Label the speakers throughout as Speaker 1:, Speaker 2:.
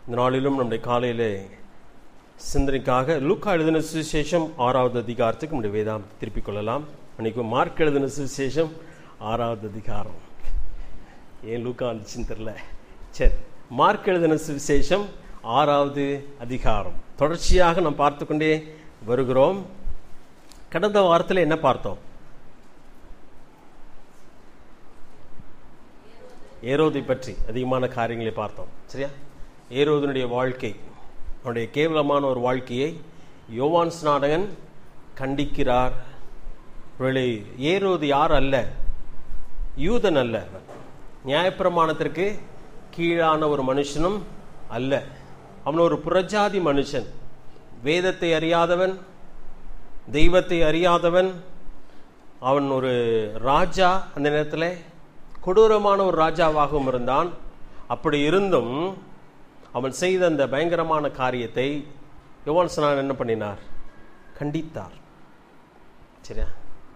Speaker 1: இந்த நாளிலும் நம்முடைய காலையிலே சிந்தனைக்காக லூக்கா எழுதின சுவிசேஷம் ஆறாவது அதிகாரத்துக்கு நம்முடைய வேதாம் திருப்பிக் கொள்ளலாம் அன்னைக்கு மார்க் எழுதின சுவிசேஷம் ஆறாவது அதிகாரம் ஏன் லூக்கா வந்துச்சுன்னு தெரில சரி மார்க் எழுதின சுவிசேஷம் ஆறாவது அதிகாரம் தொடர்ச்சியாக நாம் பார்த்து கொண்டே வருகிறோம் கடந்த வாரத்தில் என்ன பார்த்தோம் ஏரோதை பற்றி அதிகமான காரியங்களை பார்த்தோம் சரியா ஏரோதனுடைய வாழ்க்கை அவனுடைய கேவலமான ஒரு வாழ்க்கையை யோவான் ஸ்நாடகன் கண்டிக்கிறார் ஒருவேளை ஏரோது யார் அல்ல யூதன் அல்ல அவன். நியாயப்பிரமாணத்திற்கு கீழான ஒரு மனுஷனும் அல்ல அவன் ஒரு புறஜாதி மனுஷன் வேதத்தை அறியாதவன் தெய்வத்தை அறியாதவன் அவன் ஒரு ராஜா அந்த நேரத்தில் கொடூரமான ஒரு ராஜாவாகவும் இருந்தான் அப்படி இருந்தும் அவன் செய்த அந்த பயங்கரமான காரியத்தை யோவான் ஸ்நானன் என்ன பண்ணினார் கண்டித்தார் சரியா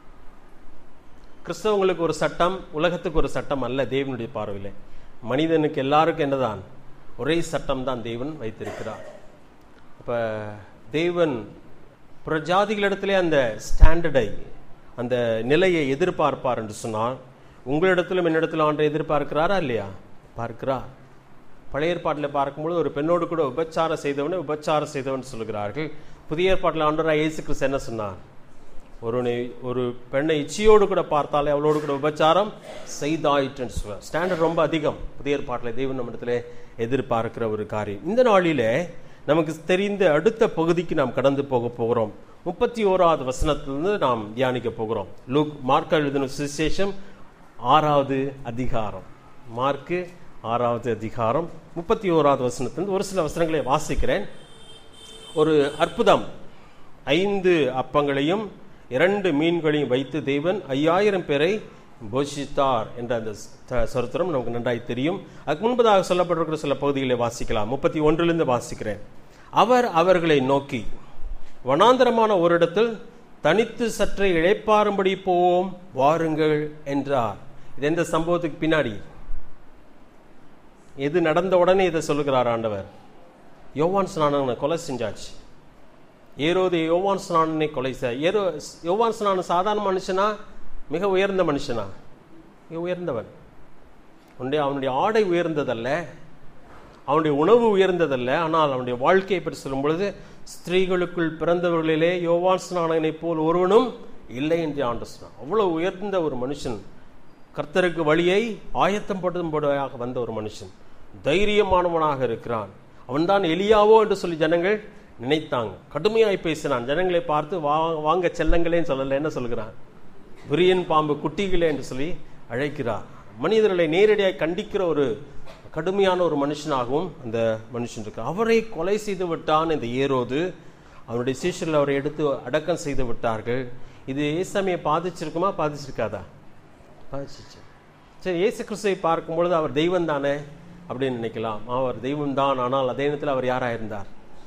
Speaker 1: கிறிஸ்தவங்களுக்கு ஒரு சட்டம் உலகத்துக்கு ஒரு சட்டம் அல்ல தேவனுடைய பார்வையில் மனிதனுக்கு எல்லாருக்கும் என்னதான் ஒரே சட்டம் தான் தேவன் வைத்திருக்கிறார் அப்போ தேவன் பிரஜாதிகளிடத்திலே அந்த ஸ்டாண்டர்டை அந்த நிலையை எதிர்பார்ப்பார் என்று சொன்னால் உங்களிடத்திலும் என்னிடத்திலும் ஆண்டு எதிர்பார்க்கிறாரா இல்லையா பார்க்கிறார் பழைய ஏற்பாட்டில் பார்க்கும்போது ஒரு பெண்ணோடு கூட உபச்சாரம் செய்தவனை உபச்சாரம் செய்தவன் சொல்லுகிறார்கள் புதிய ஏற்பாட்டில் ஆண்டவராக இயேசு கிறிஸ்து என்ன சொன்னார் ஒரு ஒரு பெண்ணை இச்சையோடு கூட பார்த்தாலே அவளோடு கூட உபச்சாரம் செய்தாயிற்றுன்னு சொல்லுவார் ஸ்டாண்டர்ட் ரொம்ப அதிகம் புதிய ஏற்பாட்டில் தெய்வம் நம்மிடத்தில் எதிர்பார்க்கிற ஒரு காரியம் இந்த நாளிலே நமக்கு தெரிந்த அடுத்த பகுதிக்கு நாம் கடந்து போக போகிறோம் முப்பத்தி ஓராவது வசனத்திலிருந்து நாம் தியானிக்க போகிறோம் லூக் மார்க் எழுதின சுவிசேஷம் ஆறாவது அதிகாரம் மார்க்கு ஆறாவது அதிகாரம் முப்பத்தி ஓராவது வசனத்திலிருந்து ஒரு சில வசனங்களை வாசிக்கிறேன் ஒரு அற்புதம் ஐந்து அப்பங்களையும் இரண்டு மீன்களையும் வைத்து தேவன் ஐயாயிரம் பேரை போஷித்தார் என்ற அந்த ச- சரித்திரம் நமக்கு நன்றாய் தெரியும் அதுக்கு முன்பதாக சொல்லப்பட்டிருக்கிற சில பகுதிகளை வாசிக்கலாம் முப்பத்தி ஒன்றிலிருந்து வாசிக்கிறேன் அவர் அவர்களை நோக்கி வனாந்தரமான ஒரு இடத்தில் தனித்து சற்றே இழைப்பாரும்படி போவோம் வாருங்கள் என்றார் இது எந்த சம்பவத்துக்கு பின்னாடி எது நடந்த உடனே இதை சொல்லுகிறார் ஆண்டவர் யோவான் ஸ்நானனை கொலை செஞ்சாச்சு ஏரோது யோவான் ஸ்நானனை கொலை செய் ஏரோ யோவான் ஸ்நானன் சாதாரண மனுஷனா மிக உயர்ந்த மனுஷனா மிக உயர்ந்தவன் அவனுடைய அவனுடைய ஆடை உயர்ந்ததல்ல அவனுடைய உணவு உயர்ந்ததல்ல ஆனால் அவனுடைய வாழ்க்கையை பற்றி சொல்லும் பொழுது ஸ்திரீகளுக்குள் பிறந்தவர்களிலே யோவான் ஸ்நானனை போல் ஒருவனும் இல்லை என்று ஆண்டு சொன்னான் அவ்வளவு உயர்ந்த ஒரு மனுஷன் கர்த்தருக்கு வழியை ஆயத்தம் படுத்தும்படியாக வந்த ஒரு மனுஷன் தைரியமானவனாக இருக்கிறான் அவன்தான் எலியாவோ என்று சொல்லி ஜனங்கள் நினைத்தாங்க கடுமையாய் பேசினான் ஜனங்களை பார்த்து வா வாங்க செல்லங்களேன்னு சொல்லல என்ன சொல்கிறான் விரியன் பாம்பு குட்டிகளே என்று சொல்லி அழைக்கிறார் மனிதர்களை நேரடியாக கண்டிக்கிற ஒரு கடுமையான ஒரு மனுஷனாகவும் அந்த மனுஷன் இருக்கு அவரை கொலை செய்து விட்டான் இந்த ஏரோது அவனுடைய சீஷர்கள் அவரை எடுத்து அடக்கம் செய்து விட்டார்கள் இது ஏசாமியை பாதிச்சிருக்குமா பாதிச்சிருக்காதா பாதிச்சிச்சு சரி இயேசு கிறிஸ்துவை பார்க்கும் பொழுது அவர் தெய்வம் தானே அப்படின்னு நினைக்கலாம் அவர் தெய்வம் தான் ஆனால் அதே நேரத்தில் அவர் யாராக இருந்தார்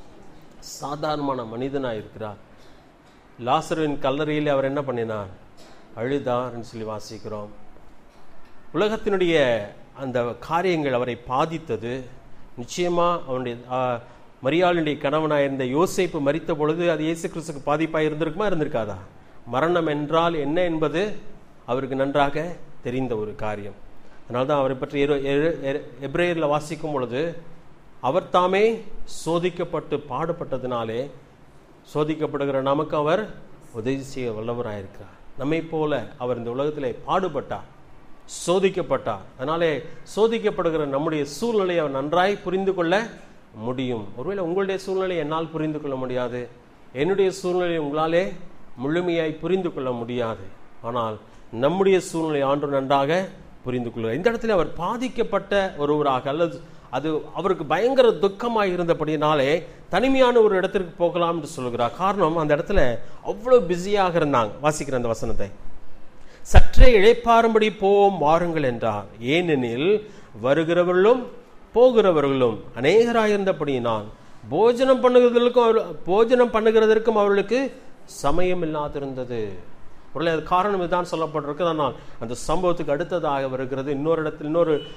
Speaker 1: சாதாரணமான மனிதனாக இருக்கிறார் லாசருவின் கல்லறையில் அவர் என்ன பண்ணினார் அழுதார்னு சொல்லி வாசிக்கிறோம் உலகத்தினுடைய அந்த காரியங்கள் அவரை பாதித்தது நிச்சயமா அவனுடைய ஆ, மரியாளுடைய கணவனாக இருந்த யோசேப்பு மரித்த பொழுது அது இயேசு கிறிஸ்துக்கு பாதிப்பாக இருந்திருக்குமா இருந்திருக்காதா மரணம் என்றால் என்ன என்பது அவருக்கு நன்றாக தெரிந்த ஒரு காரியம் அதனால தான் அவரை பற்றி எரு- எரு- எரு- எபிரேயரில் வாசிக்கும் பொழுது அவர் தாமே சோதிக்கப்பட்டு பாடுபட்டதினாலே சோதிக்கப்படுகிற நமக்கு அவர் உதவி செய்ய வல்லவராயிருக்கிறார் நம்மை போல அவர் இந்த உலகத்திலே பாடுபட்டார் சோதிக்கப்பட்டார் அதனாலே சோதிக்கப்படுகிற நம்முடைய சூழ்நிலையை அவர் நன்றாய் புரிந்து கொள்ள முடியும் ஒருவேளை உங்களுடைய சூழ்நிலையை என்னால் புரிந்து கொள்ள முடியாது என்னுடைய சூழ்நிலையை உங்களாலே முழுமையாய் புரிந்து கொள்ள முடியாது ஆனால் நம்முடைய சூழ்நிலை ஆண்டு நன்றாக புரிந்து கொள்கிறார் இந்த இடத்துல அவர் பாதிக்கப்பட்ட ஒருவராக அல்லது அது அவருக்கு பயங்கர துக்கமாக இருந்தபடினாலே தனிமையான ஒரு இடத்திற்கு போகலாம் என்று சொல்கிறார் காரணம் அந்த இடத்துல அவ்வளோ பிஸியாக இருந்தாங்க வாசிக்கிற அந்த வசனத்தை சற்றே இழைப்பாரும்படி போவோம் வாருங்கள் என்றார் ஏனெனில் வருகிறவர்களும் போகிறவர்களும் அநேகராயிருந்தபடியினால் போஜனம் பண்ணுகிறதற்கும் அவர் போஜனம் பண்ணுகிறதற்கும் அவர்களுக்கு சமயம் இல்லாதிருந்தது ஒருவேளை அது காரணம் இதுதான் சொல்லப்பட்டிருக்கு ஆனால் அந்த சம்பவத்துக்கு அடுத்ததாக வருகிறது இன்னொரு இடத்தில் இன்னொரு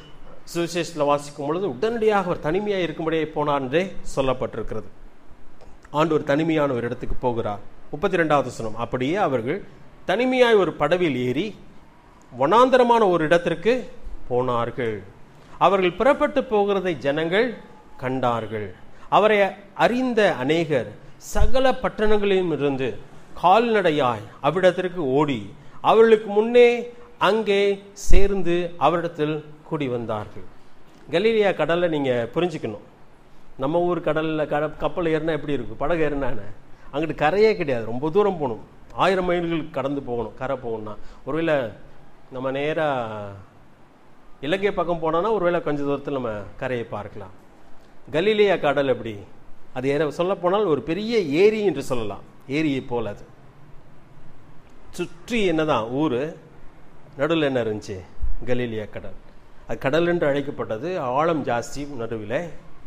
Speaker 1: சுவிசேஷத்தில் வாசிக்கும் பொழுது உடனடியாக அவர் தனிமையாக இருக்கும்படியே போனார் என்றே சொல்லப்பட்டிருக்கிறது ஆண்டவர் தனிமையான ஒரு இடத்துக்கு போகிறார் முப்பத்தி ரெண்டாவது வசனம் அப்படியே அவர்கள் தனிமையாய் ஒரு படவில் ஏறி வனாந்தரமான ஒரு இடத்திற்கு போனார்கள் அவர்கள் புறப்பட்டு போகிறதை ஜனங்கள் கண்டார்கள் அவரை அறிந்த அநேகர் சகல பட்டணங்களிலும் இருந்து கால்நடையாய் அவ்விடத்திற்கு ஓடி அவர்களுக்கு முன்னே அங்கே சேர்ந்து அவரிடத்தில் கூடி வந்தார்கள் கலீலியா கடலை நீங்கள் புரிஞ்சுக்கணும் நம்ம ஊர் கடலில் கட கப்பல் ஏறினா எப்படி இருக்கும் படகு ஏறினானே அங்கிட்டு கரையே கிடையாது ரொம்ப தூரம் போகணும் ஆயிரம் மைல்கள் கடந்து போகணும் கரை போகணும்னா ஒருவேளை நம்ம நேராக இலங்கை பக்கம் போனோன்னா ஒருவேளை கொஞ்சம் தூரத்தில் நம்ம கரையை பார்க்கலாம் கலீலியா கடல் எப்படி அது ஏற சொல்லப்போனால் ஒரு பெரிய ஏரி என்று சொல்லலாம் ஏரியை போல அது சுற்றி என்னதான் ஊர் நடுவில் என்ன இருந்துச்சு கலீலியா கடல் அது கடல் என்று அழைக்கப்பட்டது ஆழம் ஜாஸ்தி நடுவில்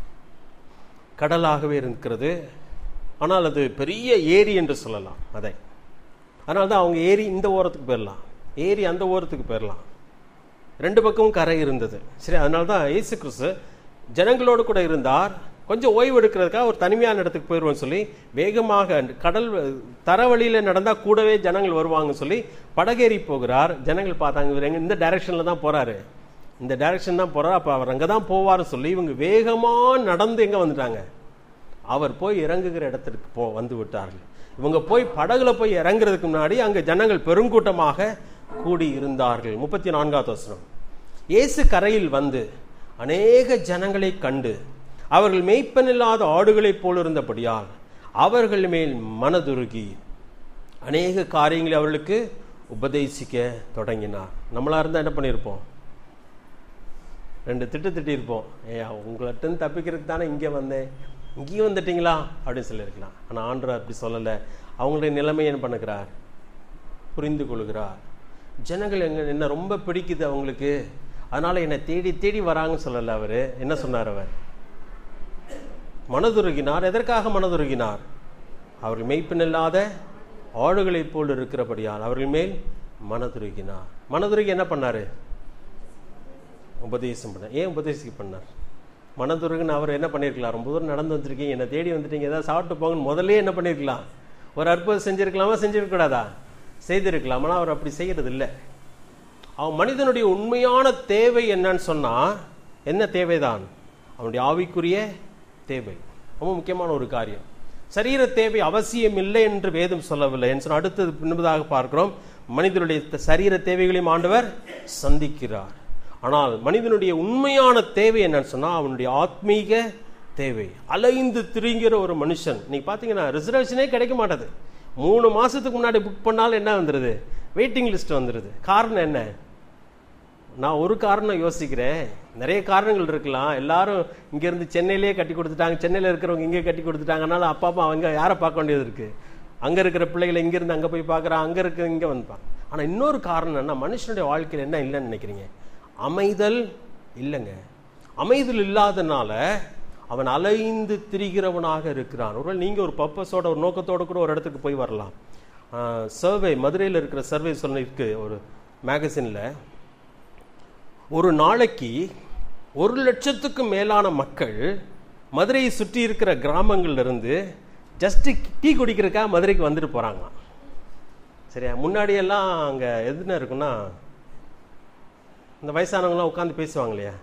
Speaker 1: கடலாகவே இருக்கிறது ஆனால் அது பெரிய ஏரி என்று சொல்லலாம் அதை அதனால தான் அவங்க ஏரி இந்த ஓரத்துக்கு போயிடலாம் ஏரி அந்த ஓரத்துக்கு போயிடலாம் ரெண்டு பக்கமும் கரை இருந்தது சரி அதனால தான் இயேசு கிறிஸ்து ஜனங்களோடு கூட இருந்தார் கொஞ்சம் ஓய்வு எடுக்கிறதுக்காக ஒரு தனிமையான இடத்துக்கு போயிடுவோம்னு சொல்லி வேகமாக கடல் தரவழியில் நடந்தால் கூடவே ஜனங்கள் வருவாங்கன்னு சொல்லி படகேறி போகிறார் ஜனங்கள் பார்த்தாங்க இவர் எங்க இந்த டைரக்ஷனில் தான் போகிறாரு இந்த டைரக்ஷன் தான் போகிறார் அப்போ அவர் அங்கே தான் போவார்னு சொல்லி இவங்க வேகமாக நடந்து எங்கே வந்துட்டாங்க அவர் போய் இறங்குகிற இடத்திற்கு போ வந்து விட்டார்கள் இவங்க போய் படகுல போய் இறங்குறதுக்கு முன்னாடி அங்கே ஜனங்கள் பெருங்கூட்டமாக கூடி இருந்தார்கள் முப்பத்தி நான்காவது வசனம் இயேசு கரையில் வந்து அநேக ஜனங்களை கண்டு அவர்கள் மெய்ப்பனில்லாத ஆடுகளைப் போல் இருந்தபடியால் அவர்கள் மேல் மனதுருகி அநேக காரியங்களை அவர்களுக்கு உபதேசிக்க தொடங்கினார் நம்மளா இருந்தால் என்ன பண்ணியிருப்போம் ரெண்டு திட்டு திட்டியிருப்போம் ஏயா உங்கள்கிட்ட தப்பிக்கிறதுக்கு தானே இங்கே வந்தேன் இங்கேயும் வந்துட்டீங்களா அப்படின்னு சொல்லியிருக்கலாம் ஆனால் ஆண்டவர் அப்படி சொல்லலை அவங்களுடைய நிலைமை என்ன பண்ணுகிறார் புரிந்து கொள்கிறார் ஜனங்கள் எங்க என்ன ரொம்ப பிடிக்குது அவங்களுக்கு அதனால என்னை தேடி தேடி வராங்கன்னு சொல்லலை அவர் என்ன சொன்னார் அவர் மனதுருகினார் எதற்காக மனதுருகினார் அவர்கள் மெய்ப்பினில்லாத ஆடுகளைப் போல் இருக்கிறபடியால் அவர்கள் மேல் மனதுருகினார் மனதுருகி என்ன பண்ணாரு உபதேசம் பண்ண ஏன் உபதேசிக்க பண்ணார் மனதுருகுன்னு அவர் என்ன பண்ணியிருக்கலாம் ரொம்ப தூரம் நடந்து வந்திருக்கீங்க என்னை தேடி வந்துட்டீங்க ஏதாவது சாப்பிட்டு போங்கன்னு முதல்ல என்ன பண்ணியிருக்கலாம் ஒரு அற்புதம் செஞ்சிருக்கலாமா செஞ்சிருக்கூடாதா செய்திருக்கலாம் ஆனால் அவர் அப்படி செய்கிறது இல்லை அவன் மனிதனுடைய உண்மையான தேவை என்னன்னு சொன்னால் என்ன தேவைதான் அவனுடைய ஆவிக்குரிய தேவை ரொம்ப முக்கியமான ஒரு காரியம் சரீர தேவை அவசியம் இல்லை என்று வேதம் சொல்லவில்லை என்று சொன்ன அடுத்தது பின்பதாக பார்க்கிறோம் மனிதனுடைய த- சரீர தேவைகளையும் ஆண்டவர் சந்திக்கிறார் ஆனால் மனிதனுடைய உண்மையான தேவை என்னன்னு சொன்னா அவனுடைய ஆத்மீக தேவை அலைந்து திரிங்கிற ஒரு மனுஷன் நீங்க பாத்தீங்கன்னா ரிசர்வேஷனே கிடைக்க மாட்டேது மூணு மாசத்துக்கு முன்னாடி புக் பண்ணாலும் என்ன வந்துடுது வெயிட்டிங் லிஸ்ட் வந்துடுது காரணம் என்ன நான் ஒரு காரணம் யோசிக்கிறேன் நிறைய காரணங்கள் இருக்கலாம் எல்லாரும் இங்கேருந்து சென்னையிலேயே கட்டி கொடுத்துட்டாங்க சென்னையில் இருக்கிறவங்க இங்கே கட்டி கொடுத்துட்டாங்க அதனால அப்பா அப்பா அவங்க யாரை பார்க்க வேண்டியது இருக்கு அங்கே இருக்கிற பிள்ளைகளை இங்கேருந்து அங்கே போய் பார்க்குறான் அங்கே இருக்க இங்கே வந்துப்பாங்க ஆனால் இன்னொரு காரணம் என்ன மனுஷனுடைய வாழ்க்கையில் என்ன இல்லைன்னு நினைக்கிறீங்க அமைதல் இல்லைங்க அமைதல் இல்லாதனால அவன் அலைந்து திரிகிறவனாக இருக்கிறான் ஒருவேளை நீங்கள் ஒரு பர்பஸோட ஒரு நோக்கத்தோட கூட ஒரு இடத்துக்கு போய் வரலாம் சர்வே மதுரையில் இருக்கிற சர்வே சொல்லிருக்கு ஒரு மேகசினில் ஒரு நாளைக்கு ஒரு லட்சத்துக்கும் மேலான மக்கள் மதுரையை சுற்றி இருக்கிற கிராமங்கள்ல இருந்து ஜஸ்ட் டீ குடிக்கிறதுக்காக மதுரைக்கு வந்துட்டு போகிறாங்களாம் சரியா முன்னாடியெல்லாம் அங்கே எதுனா இருக்குன்னா இந்த வயசானவங்களாம் உட்காந்து பேசுவாங்க இல்லையா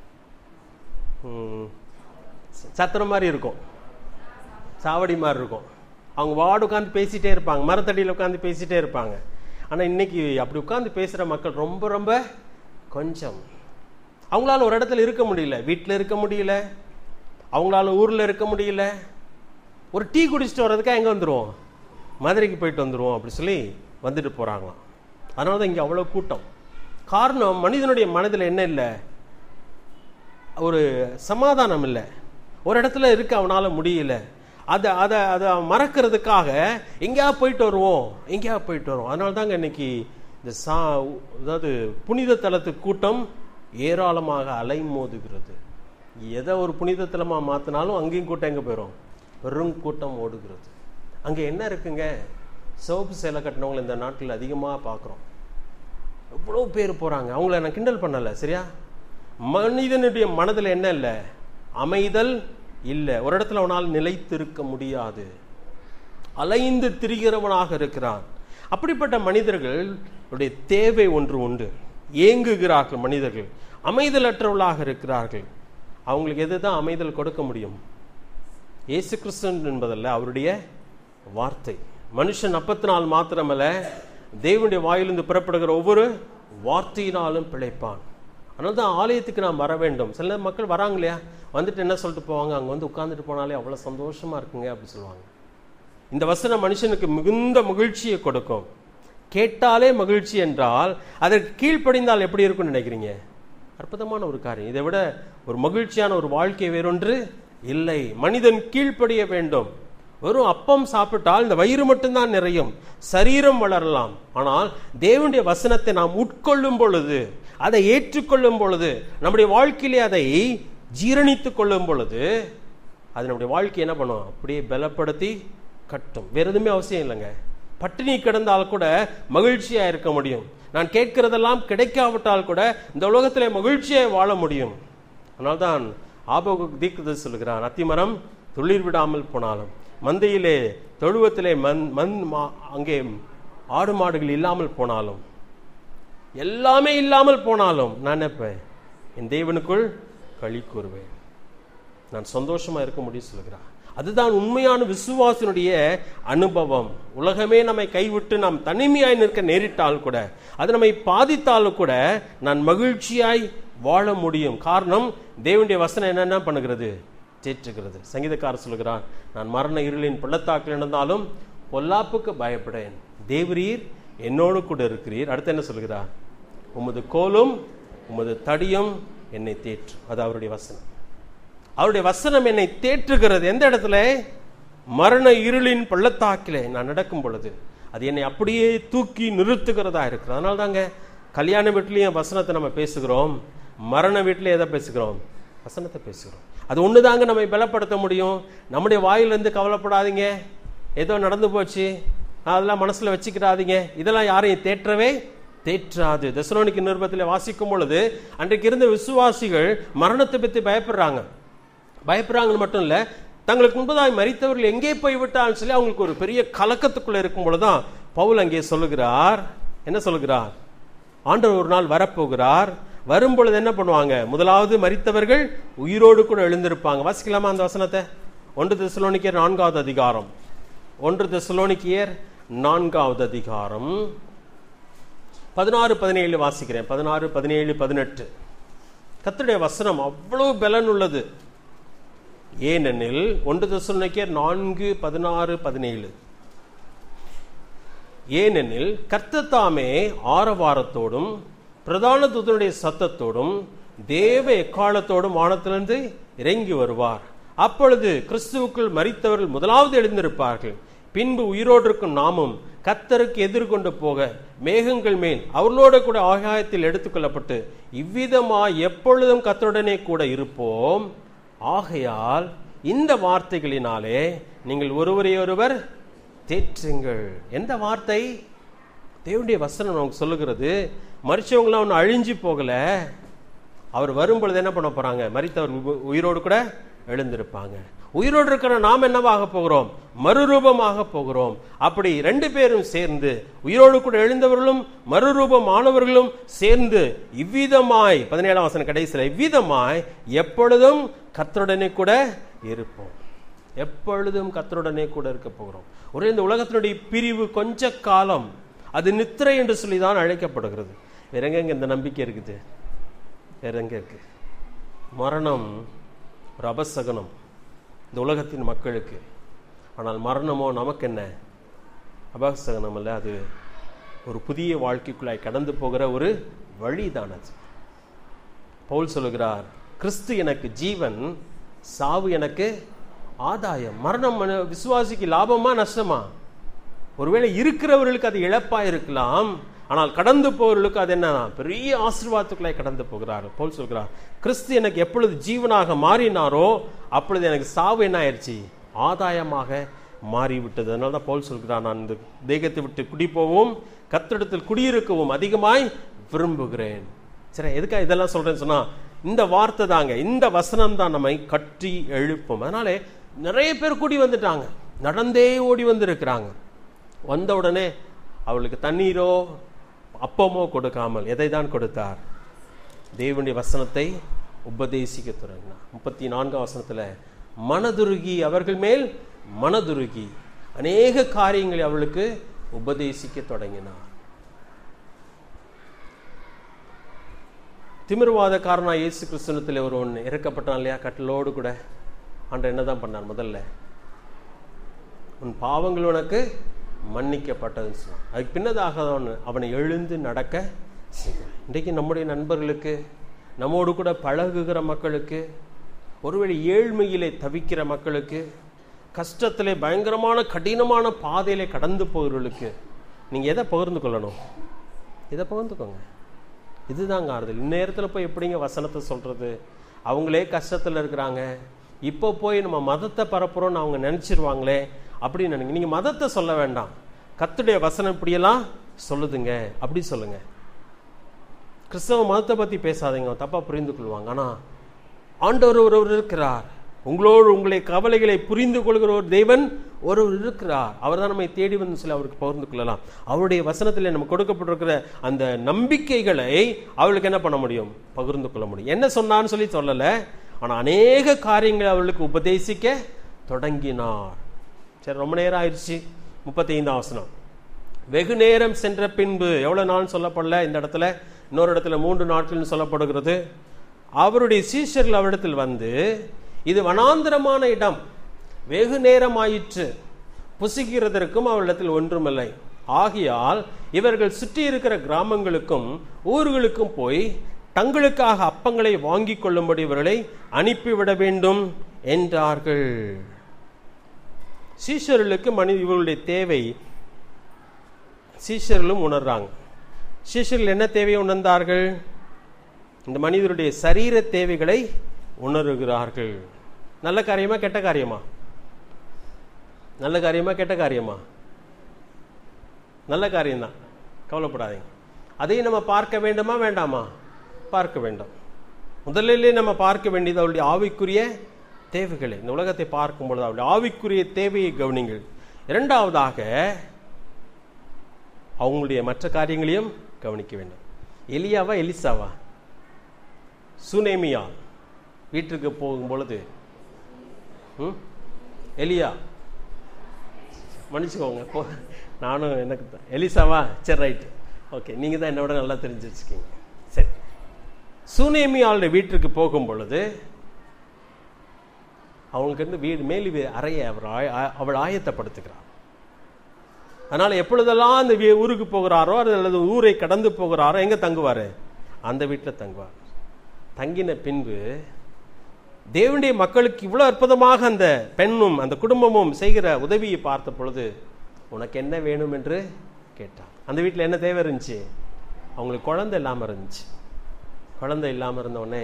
Speaker 1: ம், ச- சத்திரம் மாதிரி இருக்கும் சாவடி மாதிரி இருக்கும் அவங்க வார்டு உட்காந்து பேசிட்டே இருப்பாங்க மரத்தடியில் உட்காந்து பேசிட்டே இருப்பாங்க ஆனால் இன்னைக்கு அப்படி உட்காந்து பேசுகிற மக்கள் ரொம்ப ரொம்ப கொஞ்சம் அவங்களால ஒரு இடத்துல இருக்க முடியல வீட்டில் இருக்க முடியல அவங்களால ஊரில் இருக்க முடியல ஒரு டீ குடிச்சிட்டு வர்றதுக்காக எங்கே வந்துடுவோம் மதுரைக்கு போயிட்டு வந்துடுவோம் அப்படி சொல்லி வந்துட்டு போகிறாங்களாம் அதனால தான் இங்கே அவ்வளோ கூட்டம் காரணம் மனிதனுடைய மனதில் என்ன இல்லை ஒரு சமாதானம் இல்லை ஒரு இடத்துல இருக்க அவனால முடியல அதை அதை அதை மறக்கிறதுக்காக எங்கேயா போயிட்டு வருவோம் எங்கேயா போயிட்டு வருவோம் அதனால தாங்க இன்னைக்கு இந்த சா அதாவது புனித தலத்து கூட்டம் ஏராளமாக அலைமோதுகிறது எதை ஒரு புனித தலமாக மாற்றினாலும் அங்கேயும் கூட்டம் எங்கே போயிடும் பெரும் கூட்டம் ஓடுகிறது அங்கே என்ன இருக்குங்க சிவப்பு சேலை கட்டினவங்களை இந்த நாட்டில் அதிகமாக பார்க்குறோம் எவ்வளோ பேர் போகிறாங்க அவங்கள நான் கிண்டல் பண்ணலை சரியா மனிதனுடைய மனதில் என்ன இல்லை அமைதல் இல்லை ஒரு இடத்துல அவனால் நிலைத்திருக்க முடியாது அலைந்து திரிகிறவனாக இருக்கிறான் அப்படிப்பட்ட மனிதர்களுடைய தேவை ஒன்று உண்டு ஏங்குகிறார்கள் மனிதர்கள் அமைதலற்றவர்களாக இருக்கிறார்கள் அவங்களுக்கு எதுதான் அமைதல் கொடுக்க முடியும் இயேசு கிறிஸ்தன் என்பதல்ல அவருடைய வார்த்தை மனுஷன் அப்பத்தினால் மாத்திரமல்ல தேவனுடைய வாயிலிருந்து புறப்படுகிற ஒவ்வொரு வார்த்தையினாலும் பிழைப்பான் அதனால தான் ஆலயத்துக்கு நாம் வர வேண்டும் சில மக்கள் வராங்க இல்லையா வந்துட்டு என்ன சொல்லிட்டு போவாங்க அங்கே வந்து உட்காந்துட்டு போனாலே அவ்வளோ சந்தோஷமா இருக்குங்க அப்படி சொல்லுவாங்க இந்த வசனம் மனுஷனுக்கு மிகுந்த மகிழ்ச்சியை கொடுக்கும் கேட்டாலே மகிழ்ச்சி என்றால் அதற்கு கீழ்ப்படிந்தால் எப்படி இருக்கும்னு நினைக்கிறீங்க அற்புதமான ஒரு காரியம் இதை விட ஒரு மகிழ்ச்சியான ஒரு வாழ்க்கை வேறொன்று இல்லை மனிதன் கீழ்ப்படிய வேண்டும் வெறும் அப்பம் சாப்பிட்டால் இந்த வயிறு மட்டும்தான் நிறையும் சரீரம் வளரலாம் ஆனால் தேவனுடைய வசனத்தை நாம் உட்கொள்ளும் பொழுது அதை ஏற்றுக்கொள்ளும் பொழுது நம்முடைய வாழ்க்கையிலே அதை ஜீரணித்துக் கொள்ளும் பொழுது அது நம்முடைய வாழ்க்கை என்ன பண்ணும் அப்படியே பலப்படுத்தி கட்டும் வேற எதுவுமே அவசியம் இல்லைங்க பட்டினி கிடந்தால் கூட மகிழ்ச்சியா இருக்க முடியும் நான் கேட்கிறதெல்லாம் கிடைக்காவிட்டால் கூட இந்த உலகத்திலே மகிழ்ச்சியை வாழ முடியும் அதனால்தான் ஆபோக தீக்குது சொல்கிறான் அத்திமரம் துளிர் விடாமல் போனாலும் மந்தையிலே தொழுவத்திலே மண் மண் மா- அங்கே ஆடு மாடுகள் இல்லாமல் போனாலும் எல்லாமே இல்லாமல் போனாலும் நான் நினைப்பேன் என் தேவனுக்குள் களி கூறுவேன் நான் சந்தோஷமா இருக்க முடியும் சொல்கிறார் அதுதான் உண்மையான விசுவாசனுடைய அனுபவம் உலகமே நம்மை கைவிட்டு நாம் தனிமையாய் நிற்க நேரிட்டால் கூட அது நம்மை பாதித்தாலும் கூட நான் மகிழ்ச்சியாய் வாழ முடியும் காரணம் தேவனுடைய வசனம் என்னென்ன பண்ணுகிறது தேற்றுகிறது சங்கீதக்காரர் சொல்கிறான் நான் மரண இருளின் பள்ளத்தாக்கில் இருந்தாலும் பொல்லாப்புக்கு பயப்படேன் தேவரீர் என்னோடு கூட இருக்கிறீர் அடுத்து என்ன சொல்கிறார் உமது கோலும் உமது தடியும் என்னை தேற்று அது அவருடைய வசனம் அவருடைய வசனம் என்னை தேற்றுகிறது எந்த இடத்துல மரண இருளின் பள்ளத்தாக்கிலே நான் நடக்கும் பொழுது அது என்னை அப்படியே தூக்கி நிறுத்துகிறதா இருக்கிறது அதனால தாங்க கல்யாண வீட்லேயும் வசனத்தை நம்ம பேசுகிறோம் மரண வீட்டிலே எதை பேசுகிறோம் வசனத்தை பேசுகிறோம் அது ஒன்று தாங்க நம்மை பலப்படுத்த முடியும் நம்முடைய வாயிலிருந்து கவலைப்படாதீங்க ஏதோ நடந்து போச்சு அதெல்லாம் மனசுல வச்சுக்கிறாதீங்க இதெல்லாம் யாரையும் தேற்றவே தேற்றாது தெசலோனிக்கு நிருபத்தில் வாசிக்கும் பொழுது அன்றைக்கு இருந்த விசுவாசிகள் மரணத்தை பற்றி பயப்படுறாங்க பயப்படுறாங்கன்னு மட்டும் இல்ல தங்களுக்கு முன்பதாய் மரித்தவர்கள் எங்கே போய் விட்டான்னு சொல்லி அவங்களுக்கு ஒரு பெரிய கலக்கத்துக்குள்ள இருக்கும் பொழுதுதான் பவுல் அங்கே சொல்லுகிறார் என்ன சொல்லுகிறார் ஆண்டவர் ஒரு நாள் வரப்போகிறார் வரும் பொழுது என்ன பண்ணுவாங்க முதலாவது மரித்தவர்கள் உயிரோடு கூட எழுந்திருப்பாங்க வாசிக்கலாமா அந்த வசனத்தை ஒன்று தெசலோனிக்கர் நான்காவது அதிகாரம் ஒன்று தெசலோனிக்கியர் நான்காவது அதிகாரம் பதினாறு பதினேழு வாசிக்கிறேன் பதினாறு பதினேழு பதினெட்டு கர்த்தருடைய வசனம் அவ்வளவு பலன் உள்ளது ஏனெனில் ஒன்று தெசலோனிக்கர் நான்கு பதினாறு பதினேழு ஏனெனில் கர்த்தத்தாமே ஆரவாரத்தோடும் பிரதான தூதனுடைய சத்தத்தோடும் தேவ எக்காலத்தோடும் வானத்திலிருந்து இறங்கி வருவார் அப்பொழுது கிறிஸ்துவுக்குள் மரித்தவர்கள் முதலாவது எழுந்திருப்பார்கள் பின்பு உயிரோடு இருக்கும் நாமும் கத்தருக்கு எதிர்கொண்டு போக மேகங்கள் மேல் அவர்களோட கூட ஆகாயத்தில் எடுத்துக்கொள்ளப்பட்டு இவ்விதமா எப்பொழுதும் கத்தருடனே கூட இருப்போம் ஆகையால் இந்த வார்த்தைகளினாலே நீங்கள் ஒருவரையொருவர் தேற்றுங்கள் எந்த வார்த்தை தேவனுடைய வசனம் நமக்கு சொல்லுகிறது மறிச்சவங்களாம் ஒன்றும் அழிஞ்சு போகல அவர் வரும் பொழுது என்ன பண்ண போறாங்க மரித்தவர் உ- உயிரோடு கூட எழுந்திருப்பாங்க உயிரோடு இருக்கிற நாம் என்னவாக போகிறோம் மறுரூபமாக போகிறோம் அப்படி ரெண்டு பேரும் சேர்ந்து உயிரோடு கூட எழுந்தவர்களும் மறுரூபமானவர்களும் சேர்ந்து இவ்விதமாய் பதினேழாம் வசனம் கடைசியில் இவ்விதமாய் எப்பொழுதும் கர்த்தருடனே கூட இருப்போம் எப்பொழுதும் கர்த்தருடனே கூட இருக்க போகிறோம் ஒரே இந்த உலகத்தினுடைய பிரிவு கொஞ்ச காலம் அது நித்திரை என்று சொல்லி தான் அழைக்கப்படுகிறது வேற எங்கெங்க இந்த நம்பிக்கை இருக்குது வேற எங்க இருக்கு மரணம் ஒரு அபசகனம் இந்த உலகத்தின் மக்களுக்கு ஆனால் மரணமோ நமக்கு என்ன அபசகனம் அல்ல அது ஒரு புதிய வாழ்க்கைக்குள்ளாய் கடந்து போகிற ஒரு வழிதான் அது பவுல் சொல்லுகிறார் கிறிஸ்து எனக்கு ஜீவன் சாவு எனக்கு ஆதாயம் மரணம் மன- விசுவாசிக்கு லாபமா நஷ்டமா ஒருவேளை இருக்கிறவர்களுக்கு அது இழப்பா இருக்கலாம் ஆனால் கடந்து போவர்களுக்கு அது என்ன பெரிய ஆசீர்வாதத்துக்குள்ளே கடந்து போகிறார் போல் சொல்கிறார் கிறிஸ்து எனக்கு எப்பொழுது ஜீவனாக மாறினாரோ அப்பொழுது எனக்கு சாவு என்ன ஆயிடுச்சு ஆதாயமாக மாறிவிட்டது அதனால தான் பவுல் சொல்கிறார் நான் இந்த தேகத்தை விட்டு குடி போவும் கத்திடத்தில் குடியிருக்கவும் அதிகமாய் விரும்புகிறேன் சரி எதுக்காக இதெல்லாம் சொல்றேன்னு சொன்னா இந்த வார்த்தை தாங்க இந்த வசனம் தான் நம்மை கட்டி எழுப்பும் அதனாலே நிறைய பேர் கூடி வந்துட்டாங்க நடந்தே ஓடி வந்திருக்கிறாங்க வந்த உடனே அவளுக்கு தண்ணீரோ அப்பமோ கொடுக்காமல் எதை தான் கொடுத்தார் தேவனுடைய வசனத்தை உபதேசிக்க தொடங்கினார் முப்பத்தி நான்காம் வசனத்துல மனதுருகி அவர்கள் மேல் மனதுருகி அநேக காரியங்களை அவளுக்கு உபதேசிக்க தொடங்கினார் திமிர்வாதக்காரனா இயேசு கிறிஸ்துவத்தில் ஒருவன் இறக்கப்பட்டான் இல்லையா கட்டிலோடு கூட ஆண்டவர் என்னதான் பண்ணார் முதல்ல உன் பாவங்கள் உனக்கு மன்னிக்கப்பட்டதுன்னு சொன்னான் அதுக்கு பின்னதாக அவன் அவனை எழுந்து நடக்க செய்கிறான் இன்றைக்கு நம்முடைய நண்பர்களுக்கு நம்மோடு கூட பழகுகிற மக்களுக்கு ஒருவேளை ஏழ்மையிலே தவிக்கிற மக்களுக்கு கஷ்டத்திலே பயங்கரமான கடினமான பாதையிலே கடந்து போகிறவர்களுக்கு நீங்கள் எதை பகிர்ந்து கொள்ளணும் இதை பகிர்ந்துக்கோங்க இதுதாங்க ஆறுதல் இந்நேரத்தில் போய் எப்படிங்க வசனத்தை சொல்கிறது அவங்களே கஷ்டத்தில் இருக்கிறாங்க இப்போ போய் நம்ம மதத்தை பரப்புறோம்னு அவங்க நினச்சிருவாங்களே அப்படின்னு நினைங்க நீங்கள் மதத்தை சொல்ல வேண்டாம் கத்துடைய வசனம் இப்படியெல்லாம் சொல்லுதுங்க அப்படி சொல்லுங்க கிறிஸ்தவ மதத்தை பற்றி பேசாதீங்க தப்பாக புரிந்து கொள்வாங்க ஆனால் ஆண்டவர் ஒருவர் இருக்கிறார் உங்களோடு உங்களை கவலைகளை புரிந்து கொள்கிற ஒரு தேவன் ஒருவர் இருக்கிறார் அவர் தான் நம்மை தேடி வந்து சொல்லி அவருக்கு பகிர்ந்து கொள்ளலாம் அவருடைய வசனத்தில் நம்ம கொடுக்கப்பட்டிருக்கிற அந்த நம்பிக்கைகளை அவளுக்கு என்ன பண்ண முடியும் பகிர்ந்து கொள்ள முடியும் என்ன சொன்னான்னு சொல்லி சொல்லலை ஆனால் அநேக காரியங்களை அவளுக்கு உபதேசிக்க தொடங்கினார் சரி ரொம்ப நேரம் ஆயிடுச்சு முப்பத்தி ஐந்தாம் வசனம் வெகு நேரம் சென்ற பின்பு எவ்வளவு நாள் சொல்லப்படல இந்த இடத்துல இன்னொரு இடத்துல மூன்று நாட்கள்னு சொல்லப்படுகிறது அவருடைய சீஷர்கள் அவரிடத்தில் வந்து இது வனாந்திரமான இடம் வெகு நேரம் ஆயிற்று புசிக்கிறதற்கும் அவரிடத்தில் ஒன்றுமில்லை ஆகையால் இவர்கள் சுற்றி இருக்கிற கிராமங்களுக்கும் ஊர்களுக்கும் போய் தங்களுக்காக அப்பங்களை வாங்கிக் கொள்ளும்படி இவர்களை அனுப்பிவிட வேண்டும் என்றார்கள் சீஷர்களுக்கு மனித இவர்களுடைய தேவை சீஷர்களும் உணர்றாங்க சீஷர்கள் என்ன தேவையை உணர்ந்தார்கள் இந்த மனிதருடைய சரீர தேவைகளை உணர்கிறார்கள் நல்ல காரியமா கெட்ட காரியமா நல்ல காரியமா கெட்ட காரியமா நல்ல காரியம்தான் கவலைப்படாதீங்க அதையும் நம்ம பார்க்க வேண்டுமா வேண்டாமா பார்க்க வேண்டும் முதலிலே நம்ம பார்க்க வேண்டியது அவருடைய ஆவிக்குரிய தேவைகளை இந்த உலகத்தை பார்க்கும் பொழுது அவருடைய ஆவிக்குரிய தேவையை கவனிங்கள் இரண்டாவதாக அவங்களுடைய மற்ற காரியங்களையும் கவனிக்க வேண்டும் எலியாவா எலிசாவா சுனேமியா வீட்டுக்கு போகும் பொழுது ம்? எலியா மன்னிச்சுக்கோங்க போ நானும் எனக்கு தான். எலிசாவா சரி ரைட் ஓகே நீங்கள் தான் என்னோட நல்லா தெரிஞ்சு வச்சுக்கீங்க சரி சுனேமியாளுடைய வீட்டிற்கு போகும் பொழுது அவங்களுக்கு இருந்து வீடு மேலி வீ- அறையை அவர் ஆய- ஆ- அவள் ஆயத்தப்படுத்துகிறார் அதனால எப்பொழுதெல்லாம் அந்த வீ- ஊருக்கு போகிறாரோ அல்லது ஊரை கடந்து போகிறாரோ எங்க தங்குவாரு அந்த வீட்டில் தங்குவார் தங்கின பின்பு தேவனுடைய மக்களுக்கு இவ்வளவு அற்புதமாக அந்த பெண்ணும் அந்த குடும்பமும் செய்கிற உதவியை பார்த்த பொழுது உனக்கு என்ன வேணும் என்று கேட்டான் அந்த வீட்டில் என்ன தேவை இருந்துச்சு அவங்களுக்கு குழந்தை இல்லாமல் இருந்துச்சு குழந்தை இல்லாமல் இருந்தவுடனே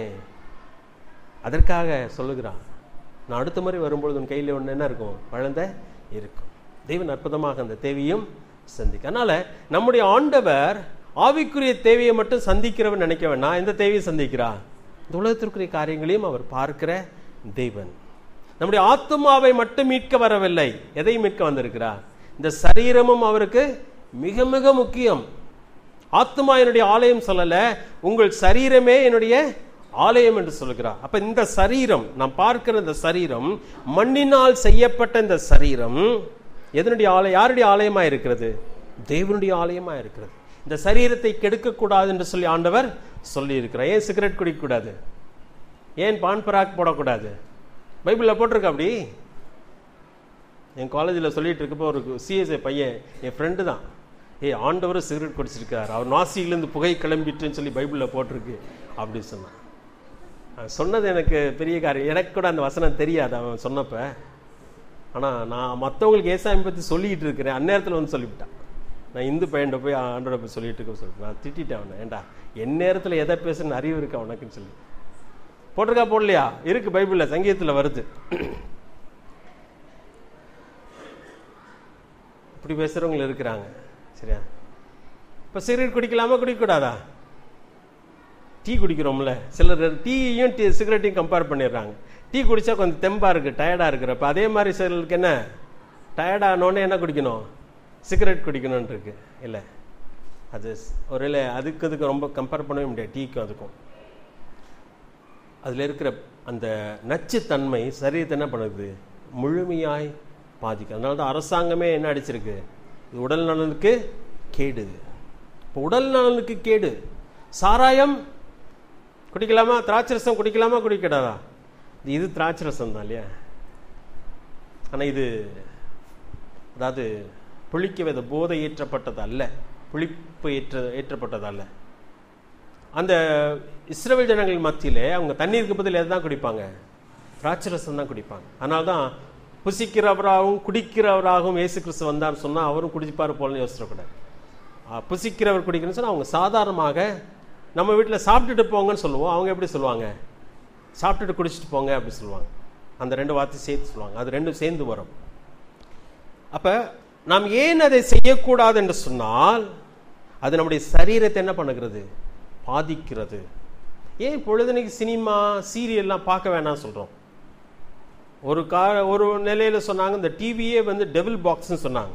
Speaker 1: அதற்காக சொல்லுகிறான் நான் அடுத்த முறை வரும்பொழுது உன் கையில் ஒன்று என்ன இருக்கும் குழந்தை இருக்கும் தெய்வன் அற்புதமாக அந்த தேவையும் சந்திக்க அதனால நம்முடைய ஆண்டவர் ஆவிக்குரிய தேவையை மட்டும் சந்திக்கிறவன் நினைக்க வேண்டாம் எந்த தேவையை சந்திக்கிறா இந்த உலகத்திற்குரிய காரியங்களையும் அவர் பார்க்கிற தெய்வன் நம்முடைய ஆத்மாவை மட்டும் மீட்க வரவில்லை எதை மீட்க வந்திருக்கிறார் இந்த சரீரமும் அவருக்கு மிக மிக முக்கியம் ஆத்மா என்னுடைய ஆலயம் சொல்லல உங்கள் சரீரமே என்னுடைய ஆலயம் என்று சொல்கிறார் அப்ப இந்த சரீரம் நாம் பார்க்கிற இந்த சரீரம் மண்ணினால் செய்யப்பட்ட இந்த சரீரம் எதனுடைய ஆலயம் யாருடைய ஆலயமா இருக்கிறது தேவனுடைய ஆலயமா இருக்கிறது இந்த சரீரத்தை கெடுக்க கூடாது என்று சொல்லி ஆண்டவர் சொல்லி இருக்கிறார் ஏன் சிகரெட் குடிக்கக்கூடாது ஏன் பான் பராக் போடக்கூடாது பைபிளில் போட்டிருக்க அப்படி என் காலேஜில் சொல்லிட்டு இருக்கப்போ ஒரு சிஎஸ்ஐ பையன் என் ஃப்ரெண்டு தான் ஏய் ஆண்டவர் சிகரெட் குடிச்சிருக்கார் அவர் நாசியிலேருந்து புகை கிளம்பிட்டுன்னு சொல்லி பைபிளில் போட்டிருக்கு அப்படி சொன்னான் அவன் சொன்னது எனக்கு பெரிய காரியம் எனக்கு கூட அந்த வசனம் தெரியாது அவன் சொன்னப்ப ஆனால் நான் மற்றவங்களுக்கு ஏசாமி பற்றி சொல்லிக்கிட்டு இருக்கிறேன் அந்நேரத்தில் வந்து சொல்லிவிட்டான் நான் இந்து பையன்ட்ட போய் ஆண்டோட போய் சொல்லிட்டு இருக்க சொல்லிட்டு நான் திட்டிட்டேன் அவனை ஏண்டா என் நேரத்தில் எதை பேசுன்னு அறிவு இருக்கா உனக்குன்னு சொல்லி போட்டிருக்கா போடலையா இருக்கு பைபிளில் சங்கீதத்தில் வருது இப்படி பேசுகிறவங்க இருக்கிறாங்க சரியா இப்போ சிகரெட் குடிக்கலாமா குடிக்கக்கூடாதா டீ குடிக்கிறோம்ல சிலர் டீயையும் டீ சிகரெட்டையும் கம்பேர் பண்ணிடுறாங்க டீ குடித்தா கொஞ்சம் தெம்பாக இருக்குது டயர்டாக இருக்கிறப்ப அதே மாதிரி சிலருக்கு என்ன டயர்டானோடனே என்ன குடிக்கணும் சிகரெட் குடிக்கணும்னு இருக்கு இல்லை அது ஒருவேளை அதுக்கு அதுக்கு ரொம்ப கம்பேர் பண்ணவே முடியாது டீக்கும் அதுக்கும் அதில் இருக்கிற அந்த நச்சுத்தன்மை சரீரத்தை என்ன பண்ணுது முழுமையாய் பாதிக்கும் அதனால தான் அரசாங்கமே என்ன அடிச்சிருக்கு இது உடல் நலனுக்கு கேடு இப்போ உடல் நலனுக்கு கேடு சாராயம் குடிக்கலாமா திராட்சரசம் குடிக்கலாமா குடிக்கடாதா இது திராட்சரசம் தான் இல்லையா ஆனால் இது அதாவது புளிக்க வித போதை ஏற்றப்பட்டது அல்ல புளிப்பு ஏற்ற ஏற்றப்பட்டது அல்ல அந்த இஸ்ரேல் ஜனங்கள் மத்தியிலே அவங்க தண்ணீருக்கு பதில் எதை தான் குடிப்பாங்க திராட்சரசம் தான் குடிப்பாங்க அதனால தான் புசிக்கிறவராகவும் குடிக்கிறவராகவும் இயேசு கிறிஸ்து வந்தார்னு சொன்னால் அவரும் குடிப்பார் போலன்னு யோசிச்சிடக்கூடாது புசிக்கிறவர் குடிக்கணும்னு சொன்னால் அவங்க சாதாரணமாக நம்ம வீட்டில் சாப்பிட்டுட்டு போங்கன்னு சொல்லுவோம் அவங்க எப்படி சொல்லுவாங்க சாப்பிட்டுட்டு குடிச்சிட்டு போங்க அப்படி சொல்லுவாங்க அந்த ரெண்டு வார்த்தை சேர்த்து சொல்லுவாங்க அது ரெண்டும் சேர்ந்து வரும் அப்போ நாம் ஏன் அதை செய்யக்கூடாது என்று சொன்னால் அது நம்முடைய சரீரத்தை என்ன பண்ணுகிறது பாதிக்கிறது ஏன் பொழுதுனைக்கு சினிமா சீரியல்லாம் பார்க்க வேணாம் சொல்கிறோம் ஒரு கா ஒரு நிலையில் சொன்னாங்க இந்த டிவியே வந்து டெவில் பாக்ஸ்னு சொன்னாங்க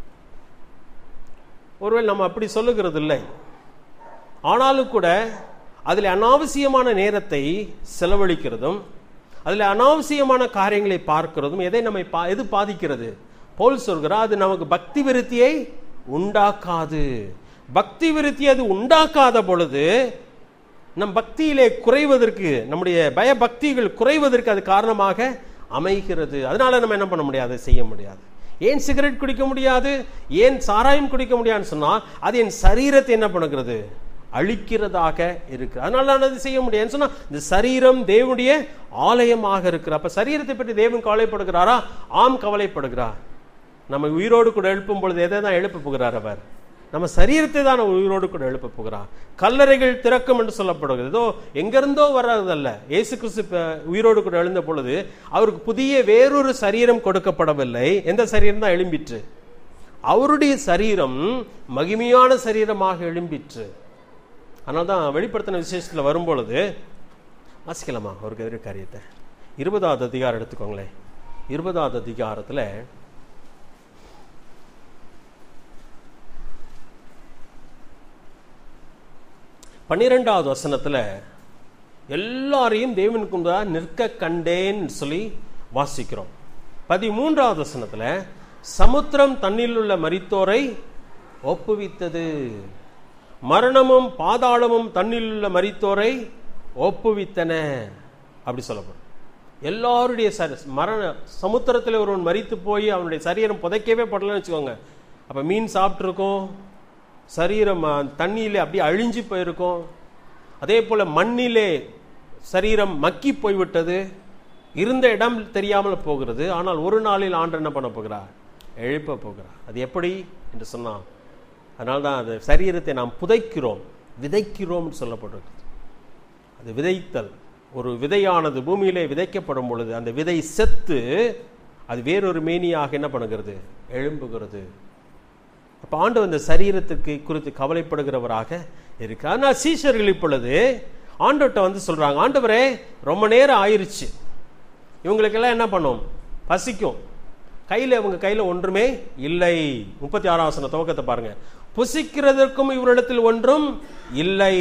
Speaker 1: ஒருவேளை நம்ம அப்படி சொல்லுகிறது இல்லை ஆனாலும் கூட அதில் அனாவசியமான நேரத்தை செலவழிக்கிறதும் அதில் அனாவசியமான காரியங்களை பார்க்கிறதும் எதை நம்மை பா எது பாதிக்கிறது போல் சொல்கிறார் அது நமக்கு பக்தி விருத்தியை உண்டாக்காது பக்தி விருத்தி அது உண்டாக்காத பொழுது நம் பக்தியிலே குறைவதற்கு நம்முடைய பயபக்திகள் குறைவதற்கு அது காரணமாக அமைகிறது அதனால நம்ம என்ன பண்ண முடியாது செய்ய முடியாது ஏன் சிகரெட் குடிக்க முடியாது ஏன் சாராயம் குடிக்க முடியாதுன்னு சொன்னால் அது என் சரீரத்தை என்ன பண்ணுகிறது அழிக்கிறதாக இருக்கு அதனால நான் அது செய்ய முடியாதுன்னு சொன்னா இந்த சரீரம் தேவனுடைய ஆலயமாக இருக்கிற அப்ப சரீரத்தை பற்றி தேவன் கவலைப்படுகிறாரா ஆம் கவலைப்படுகிறார் நம்ம உயிரோடு கூட எழுப்பும் பொழுது எதை தான் எழுப்ப போகிறார் அவர் நம்ம சரீரத்தை தான் உயிரோடு கூட எழுப்ப போகிறார் கல்லறைகள் திறக்கும் என்று சொல்லப்படுகிறது ஏதோ எங்கிருந்தோ வர்றதல்ல இயேசு கிறிஸ்து உயிரோடு கூட எழுந்த பொழுது அவருக்கு புதிய வேறொரு சரீரம் கொடுக்கப்படவில்லை எந்த சரீரம் தான் எழும்பிற்று அவருடைய சரீரம் மகிமையான சரீரமாக எழும்பிற்று அதனால தான் வெளிப்படுத்தின விசேஷத்தில் வரும்பொழுது வாசிக்கலாமா ஒரு எதிர காரியத்தை இருபதாவது அதிகாரம் எடுத்துக்கோங்களேன் இருபதாவது அதிகாரத்தில் பன்னிரெண்டாவது வசனத்தில் எல்லாரையும் தேவனுக்கு முன்பதாக நிற்க கண்டேன்னு சொல்லி வாசிக்கிறோம் பதிமூன்றாவது வசனத்தில் சமுத்திரம் தண்ணில் உள்ள மரித்தோரை ஒப்புவித்தது மரணமும் பாதாளமும் தண்ணில் உள்ள மரித்தோரை ஒப்புவித்தன அப்படி சொல்லப்படும் எல்லாருடைய சரி மரண சமுத்திரத்தில் ஒருவன் மரித்து போய் அவனுடைய சரீரம் புதைக்கவே படலன்னு வச்சுக்கோங்க அப்போ மீன் சாப்பிட்ருக்கோம் சரீரம் தண்ணியிலே அப்படியே அழிஞ்சு போயிருக்கும் அதே போல் மண்ணிலே சரீரம் மக்கி போய்விட்டது இருந்த இடம் தெரியாமல் போகிறது ஆனால் ஒரு நாளில் ஆண்டு என்ன பண்ண போகிறார் எழுப்ப போகிறார் அது எப்படி என்று சொன்னால் அதனால தான் அது சரீரத்தை நாம் புதைக்கிறோம் விதைக்கிறோம்னு சொல்லப்பட்டிருக்கு அது விதைத்தல் ஒரு விதையானது பூமியிலே விதைக்கப்படும் பொழுது அந்த விதை செத்து அது வேறொரு மேனியாக என்ன பண்ணுகிறது எழும்புகிறது அப்போ ஆண்டு அந்த சரீரத்துக்கு குறித்து கவலைப்படுகிறவராக இருக்கு ஆனால் சீஷர்கள் இப்பொழுது ஆண்டவர்கிட்ட வந்து சொல்றாங்க ஆண்டவரே ரொம்ப நேரம் ஆயிருச்சு இவங்களுக்கெல்லாம் என்ன பண்ணும் பசிக்கும் கையில் இவங்க கையில் ஒன்றுமே இல்லை முப்பத்தி ஆறாம் வசன துவக்கத்தை பாருங்க புசிக்கிறதற்கும் இவரிடத்தில் ஒன்றும் இல்லை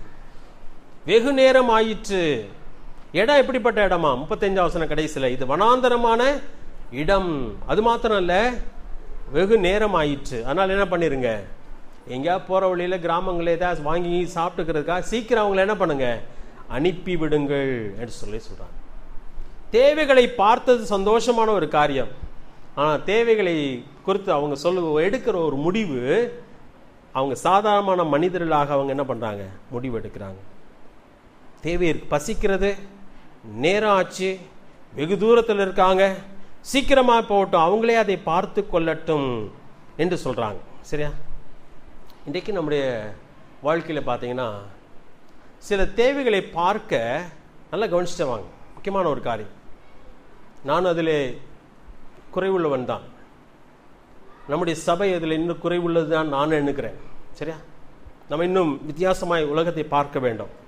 Speaker 1: வெகு நேரம் ஆயிற்று இடம் எப்படிப்பட்ட இடமா முப்பத்தஞ்சாம் வசன கடைசியில் இது வனாந்தரமான இடம் அது மாத்திரம் இல்லை வெகு நேரம் ஆயிற்று அதனால் என்ன பண்ணிருங்க எங்கேயா போகிற வழியில் கிராமங்களே ஏதாவது வாங்கி சாப்பிட்டுக்கிறதுக்காக சீக்கிரம் அவங்கள என்ன பண்ணுங்க அனுப்பி விடுங்கள் என்று சொல்லி சொல்கிறாங்க தேவைகளை பார்த்தது சந்தோஷமான ஒரு காரியம் ஆனால் தேவைகளை குறித்து அவங்க சொல்ல எடுக்கிற ஒரு முடிவு அவங்க சாதாரணமான மனிதர்களாக அவங்க என்ன பண்ணுறாங்க முடிவு எடுக்கிறாங்க தேவை பசிக்கிறது நேரம் ஆச்சு வெகு தூரத்தில் இருக்காங்க சீக்கிரமாக போகட்டும் அவங்களே அதை பார்த்து கொள்ளட்டும் என்று சொல்கிறாங்க சரியா இன்றைக்கு நம்முடைய வாழ்க்கையில் பார்த்தீங்கன்னா சில தேவைகளை பார்க்க நல்லா கவனிச்சுட்டு வாங்க முக்கியமான ஒரு காரியம் நான் அதில் குறைவுள்ளவன் தான் நம்முடைய சபை அதில் இன்னும் குறைவுள்ளது தான் நான் எண்ணுக்கிறேன் சரியா நம்ம இன்னும் வித்தியாசமாய் உலகத்தை பார்க்க வேண்டும்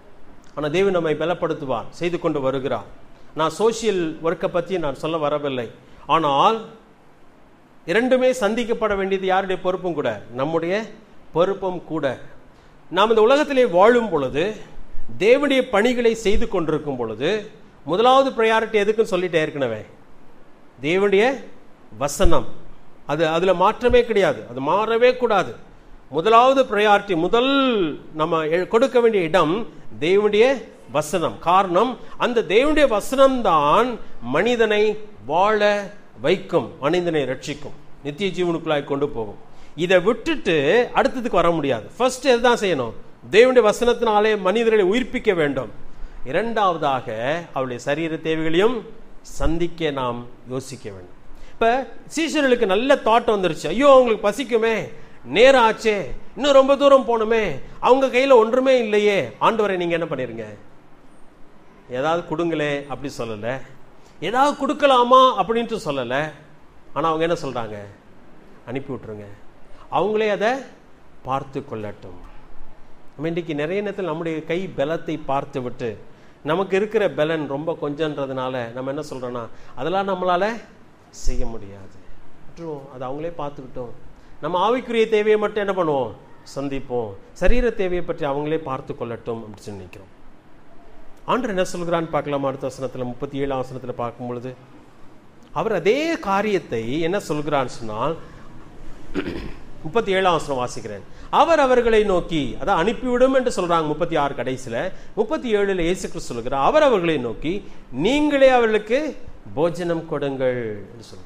Speaker 1: ஆனால் தேவன் நம்மை பலப்படுத்துவார் செய்து கொண்டு வருகிறார் நான் சோஷியல் ஒர்க்கை பற்றி நான் சொல்ல வரவில்லை ஆனால் இரண்டுமே சந்திக்கப்பட வேண்டியது யாருடைய பொறுப்பும் கூட நம்முடைய பொறுப்பும் கூட நாம் இந்த உலகத்திலே வாழும் பொழுது தேவனுடைய பணிகளை செய்து கொண்டிருக்கும் பொழுது முதலாவது ப்ரையாரிட்டி எதுக்குன்னு சொல்லிட்டே ஏற்கனவே தேவனுடைய வசனம் அது அதில் மாற்றமே கிடையாது அது மாறவே கூடாது முதலாவது ப்ரையாரிட்டி முதல் நம்ம எ- கொடுக்க வேண்டிய இடம் தேவனுடைய வசனம் காரணம் அந்த தேவனுடைய வசனம்தான் மனிதனை வாழ வைக்கும் மனிதனை ரட்சிக்கும் நித்திய ஜீவனுக்குள்ளாய் கொண்டு போகும் இதை விட்டுட்டு அடுத்ததுக்கு வர முடியாது ஃபர்ஸ்ட் எதுதான் செய்யணும் தேவனுடைய வசனத்தினாலே மனிதர்களை உயிர்ப்பிக்க வேண்டும் இரண்டாவதாக அவருடைய சரீர தேவைகளையும் சந்திக்க நாம் யோசிக்க வேண்டும் இப்ப சீஷர்களுக்கு நல்ல தாட் வந்துருச்சு ஐயோ அவங்களுக்கு பசிக்குமே நேரம் ஆச்சே இன்னும் ரொம்ப தூரம் போகணுமே அவங்க கையில ஒன்றுமே இல்லையே ஆண்டவரை நீங்க என்ன பண்ணிருங்க ஏதாவது கொடுங்களே அப்படி சொல்லல ஏதாவது கொடுக்கலாமா அப்படின்ட்டு சொல்லல ஆனா அவங்க என்ன சொல்றாங்க அனுப்பி விட்டுருங்க அவங்களே அதை பார்த்து கொள்ளட்டும் நம்ம இன்றைக்கி நிறைய நேரத்தில் நம்முடைய கை பலத்தை பார்த்து விட்டு நமக்கு இருக்கிற பலன் ரொம்ப கொஞ்சன்றதுனால நம்ம என்ன சொல்றோம்னா அதெல்லாம் நம்மளால செய்ய முடியாது விட்டுருவோம் அது அவங்களே பார்த்துக்கிட்டோம் நம்ம ஆவிக்குரிய தேவையை மட்டும் என்ன பண்ணுவோம் சந்திப்போம் சரீர தேவையை பற்றி அவங்களே பார்த்து கொள்ளட்டும் அப்படின்னு சொல்லி நினைக்கிறோம் ஆண்டர் என்ன சொல்கிறான்னு பார்க்கலாம் அடுத்த வசனத்தில் முப்பத்தி ஏழாம் வசனத்தில் பார்க்கும் பொழுது அவர் அதே காரியத்தை என்ன சொல்கிறான்னு சொன்னால் முப்பத்தி ஏழாம் வசனம் வாசிக்கிறேன் அவர் அவர்களை நோக்கி அதான் அனுப்பிவிடும் என்று சொல்றாங்க முப்பத்தி ஆறு கடைசியில முப்பத்தி ஏழுல இயேசு கிறிஸ்து சொல்கிறார் அவர் அவர்களை நோக்கி நீங்களே அவர்களுக்கு போஜனம் கொடுங்கள் என்று சொல்கிறார்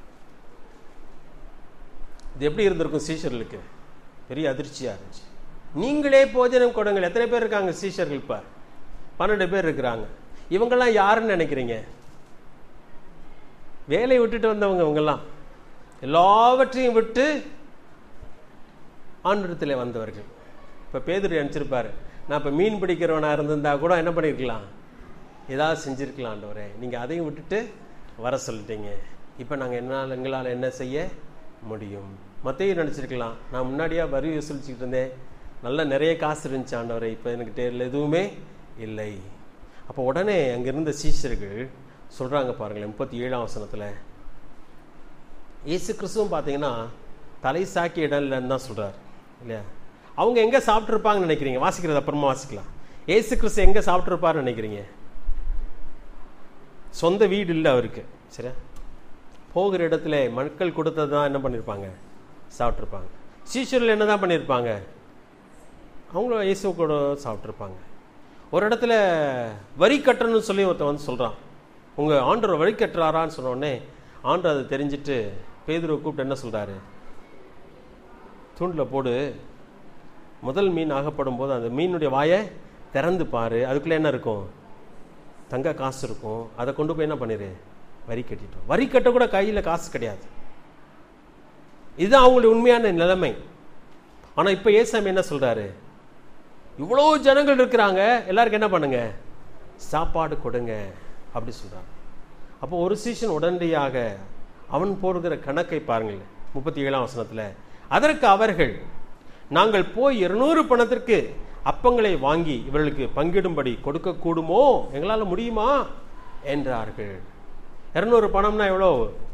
Speaker 1: இது எப்படி இருந்திருக்கும் சீஷர்களுக்கு பெரிய அதிர்ச்சியா இருந்துச்சு நீங்களே போஜனம் கொடுங்கள் எத்தனை பேர் இருக்காங்க சீஷர்கள் இப்ப பன்னெண்டு பேர் இருக்கிறாங்க இவங்கெல்லாம் யாருன்னு நினைக்கிறீங்க வேலையை விட்டுட்டு வந்தவங்க இவங்கெல்லாம் எல்லாவற்றையும் விட்டு ஆண்டிடத்தில் வந்தவர்கள் இப்போ பேதுரு நினச்சிருப்பாரு நான் இப்போ மீன் பிடிக்கிறவனா இருந்திருந்தா கூட என்ன பண்ணியிருக்கலாம் ஏதாவது செஞ்சிருக்கலாம் ஆண்டவரே நீங்கள் அதையும் விட்டுட்டு வர சொல்லிட்டீங்க இப்போ நாங்கள் என்னால் எங்களால் என்ன செய்ய முடியும் மத்தையும் நினச்சிருக்கலாம் நான் முன்னாடியே வரி வசூலிச்சுக்கிட்டு இருந்தேன் நல்ல நிறைய காசு இருந்துச்சு ஆண்டவரே இப்போ எனக்கு டேரில் எதுவுமே இல்லை அப்போ உடனே அங்கே இருந்த சீஷர்கள் சொல்கிறாங்க பாருங்களேன் முப்பத்தி ஏழாம் வசனத்தில் இயேசு கிறிஸ்துவும் பார்த்தீங்கன்னா தலை சாக்கி இடம் இல்லைன்னு தான் சொல்கிறார் இல்லையா அவங்க எங்கே சாப்பிட்ருப்பாங்கன்னு நினைக்கிறீங்க வாசிக்கிறது அப்புறமா வாசிக்கலாம் இயேசு கிறிஸ்து எங்கே சாப்பிட்ருப்பாருன்னு நினைக்கிறீங்க சொந்த வீடு இல்லை அவருக்கு சரியா போகிற இடத்துல மக்கள் கொடுத்தது தான் என்ன பண்ணியிருப்பாங்க சாப்பிட்ருப்பாங்க சீஷர்கள் என்ன தான் பண்ணியிருப்பாங்க அவங்களும் இயேசு கூட சாப்பிட்ருப்பாங்க ஒரு இடத்துல வரி கட்டணும்னு சொல்லி ஒருத்தன் வந்து சொல்கிறான் உங்கள் ஆண்டவர் வரி கட்டுறாரான்னு சொன்ன உடனே ஆண்டர் அதை தெரிஞ்சுட்டு பேதுருவை கூப்பிட்டு என்ன சொல்கிறாரு தூண்டில் போடு முதல் மீன் ஆகப்படும் போது அந்த மீனுடைய வாயை திறந்து பாரு அதுக்குள்ளே என்ன இருக்கும் தங்க காசு இருக்கும் அதை கொண்டு போய் என்ன பண்ணிடு வரி கட்டிட்டோம் வரி கட்ட கூட கையில் காசு கிடையாது இதுதான் அவங்களுடைய உண்மையான நிலைமை ஆனால் இப்போ ஏசாமி என்ன சொல்கிறாரு இவ்வளோ ஜனங்கள் இருக்கிறாங்க எல்லாருக்கும் என்ன பண்ணுங்க சாப்பாடு கொடுங்க அப்படி சொல்கிறாங்க அப்போ ஒரு சீசன் உடனடியாக அவன் போடுகிற கணக்கை பாருங்கள் முப்பத்தி ஏழாம் வசனத்தில் அதற்கு அவர்கள் நாங்கள் போய் இருநூறு பணத்திற்கு அப்பங்களை வாங்கி இவர்களுக்கு பங்கிடும்படி கொடுக்க கூடுமோ எங்களால் முடியுமா என்றார்கள் இருநூறு பணம்னா எவ்வளோ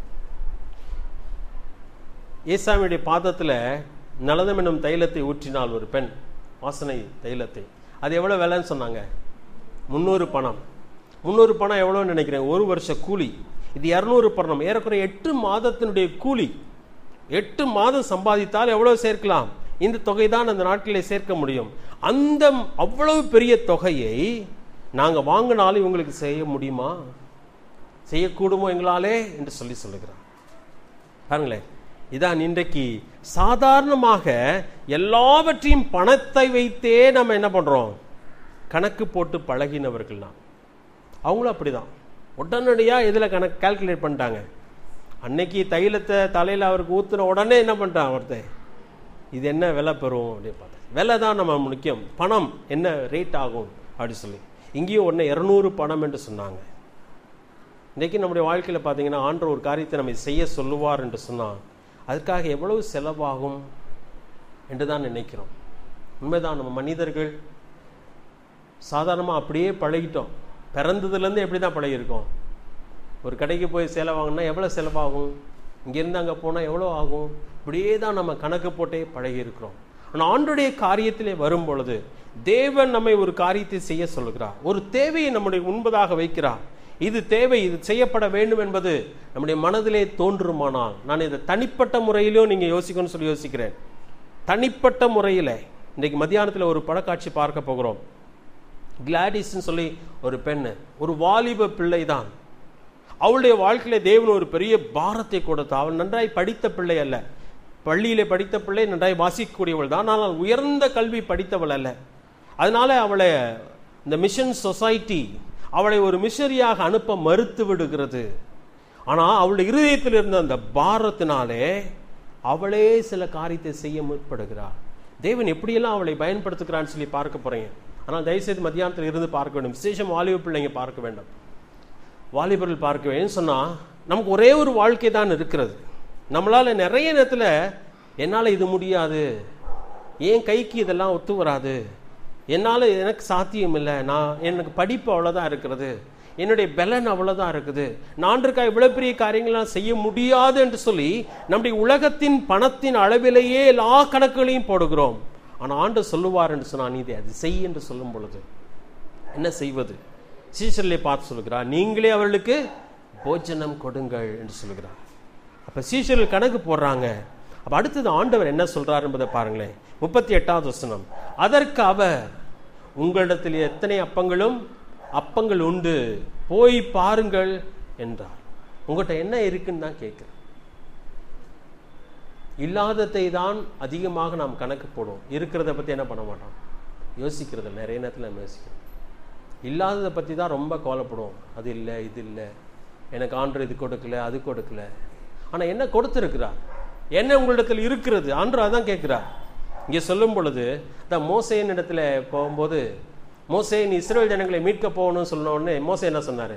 Speaker 1: ஏசாமியுடைய பாதத்தில் நலதம் என்னும் தைலத்தை ஊற்றினாள் ஒரு பெண் வாசனை தைலத்தை அது எவ்வளோ விலைன்னு சொன்னாங்க முந்நூறு பணம் முந்நூறு பணம் எவ்வளோன்னு நினைக்கிறேன் ஒரு வருஷ கூலி இது இரநூறு பணம் ஏறக்குறைய எட்டு மாதத்தினுடைய கூலி எட்டு மாதம் சம்பாதித்தால் எவ்வளவு சேர்க்கலாம் இந்த தொகை தான் அந்த நாட்களில் சேர்க்க முடியும் அந்த அவ்வளவு பெரிய தொகையை நாங்கள் வாங்கினாலும் இவங்களுக்கு செய்ய முடியுமா செய்யக்கூடுமோ எங்களாலே என்று சொல்லி சொல்லுகிறான் பாருங்களேன் இதான் இன்றைக்கு சாதாரணமாக எல்லாவற்றையும் பணத்தை வைத்தே நம்ம என்ன பண்றோம் கணக்கு போட்டு பழகினவர்கள் தான் அவங்களும் அப்படிதான் உடனடியாக இதில் கணக்கு கால்குலேட் பண்ணிட்டாங்க அன்னைக்கு தைலத்தை தலையில் அவருக்கு ஊற்றுன உடனே என்ன பண்ணிட்டான் ஒருத்தன் இது என்ன விலை பெறும் அப்படின்னு பார்த்தேன் விலை தான் நம்ம முக்கியம் பணம் என்ன ரேட் ஆகும் அப்படி சொல்லி இங்கேயும் உடனே இரநூறு பணம் என்று சொன்னாங்க இன்றைக்கி நம்முடைய வாழ்க்கையில் பார்த்தீங்கன்னா ஆண்ட ஒரு காரியத்தை நம்ம செய்ய சொல்லுவார் என்று சொன்னால் அதுக்காக எவ்வளவு செலவாகும் என்று தான் நினைக்கிறோம் உண்மைதான் நம்ம மனிதர்கள் சாதாரணமாக அப்படியே பழகிட்டோம் பிறந்ததுலேருந்து எப்படி தான் பழகியிருக்கோம் ஒரு கடைக்கு போய் சேலை வாங்கினா எவ்வளோ செலவாகும் இங்கேருந்து அங்கே போனால் எவ்வளோ ஆகும் இப்படியே தான் நம்ம கணக்கு போட்டே பழகி இருக்கிறோம் ஆனால் ஆண்டுடைய காரியத்திலே வரும் பொழுது தேவன் நம்மை ஒரு காரியத்தை செய்ய சொல்கிறார் ஒரு தேவையை நம்முடைய முன்பதாக வைக்கிறார் இது தேவை இது செய்யப்பட வேண்டும் என்பது நம்முடைய மனதிலே தோன்றுமானால் நான் இதை தனிப்பட்ட முறையிலும் நீங்கள் யோசிக்கணும்னு சொல்லி யோசிக்கிறேன் தனிப்பட்ட முறையில் இன்றைக்கு மத்தியானத்தில் ஒரு படக்காட்சி பார்க்க போகிறோம் கிளாடிஸ்ன்னு சொல்லி ஒரு பெண்ணு ஒரு வாலிப பிள்ளை தான் அவளுடைய வாழ்க்கையில தேவன் ஒரு பெரிய பாரத்தை கொடுத்தா அவள் நன்றாய் படித்த பிள்ளை அல்ல பள்ளியிலே படித்த பிள்ளை நன்றாய் வாசிக்கக்கூடியவள் தான் ஆனால் உயர்ந்த கல்வி படித்தவள் அல்ல அதனால அவளை இந்த மிஷன் சொசைட்டி அவளை ஒரு மிஷரியாக அனுப்ப மறுத்து விடுகிறது ஆனால் அவளுடைய இருதயத்தில் இருந்த அந்த பாரத்தினாலே அவளே சில காரியத்தை செய்ய முற்படுகிறாள் தேவன் எப்படியெல்லாம் அவளை பயன்படுத்துகிறான்னு சொல்லி பார்க்க போறீங்க ஆனால் தயவுசெய்து மத்தியானத்தில் இருந்து பார்க்க வேண்டும் விசேஷம் வாலிப பிள்ளைங்க பார்க்க வேண்டும் வாலிபர்கள் பார்க்க வேண்டும் சொன்னால் நமக்கு ஒரே ஒரு வாழ்க்கை தான் இருக்கிறது நம்மளால் நிறைய நேரத்தில் என்னால் இது முடியாது என் கைக்கு இதெல்லாம் ஒத்து வராது என்னால் எனக்கு சாத்தியம் இல்லை நான் எனக்கு படிப்பு அவ்வளோதான் இருக்கிறது என்னுடைய பலன் அவ்வளோதான் இருக்குது நான் இருக்கா இவ்வளோ பெரிய காரியங்கள்லாம் செய்ய முடியாது என்று சொல்லி நம்முடைய உலகத்தின் பணத்தின் அளவிலேயே எல்லா கணக்குகளையும் போடுகிறோம் ஆனால் ஆண்டு சொல்லுவார் என்று சொன்னால் நீ அது செய் என்று சொல்லும் பொழுது என்ன செய்வது சீசர்களை பார்த்து சொல்லுகிறார் நீங்களே அவர்களுக்கு போஜனம் கொடுங்கள் என்று சொல்லுகிறார் அப்ப சீசர்கள் கணக்கு போடுறாங்க அப்ப அடுத்தது ஆண்டவர் என்ன சொல்றார் என்பதை பாருங்களேன் முப்பத்தி எட்டாவது வசனம் அதற்கு அவர் உங்களிடத்தில் எத்தனை அப்பங்களும் அப்பங்கள் உண்டு போய் பாருங்கள் என்றார் உங்கள்கிட்ட என்ன இருக்குன்னு தான் கேட்குறேன் இல்லாததை தான் அதிகமாக நாம் கணக்கு போடுவோம் இருக்கிறத பற்றி என்ன பண்ண மாட்டோம் யோசிக்கிறது இல்ல. நிறைய நேரத்தில் நம்ம யோசிக்கிறோம் இல்லாததை பற்றி தான் ரொம்ப கவலைப்படுவோம் அது இல்லை இது இல்லை எனக்கு ஆண்டு இது கொடுக்கல அது கொடுக்கல ஆனால் என்ன கொடுத்துருக்கிறார் என்ன உங்களிடத்தில் இருக்கிறது ஆண்டு அதான் கேட்குறார் இங்கே சொல்லும் பொழுது இந்த மோசையின் இடத்துல போகும்போது மோசே நீ இஸ்ரேல் ஜனங்களை மீட்க போகணும்னு சொன்ன உடனே மோசே என்ன சொன்னார்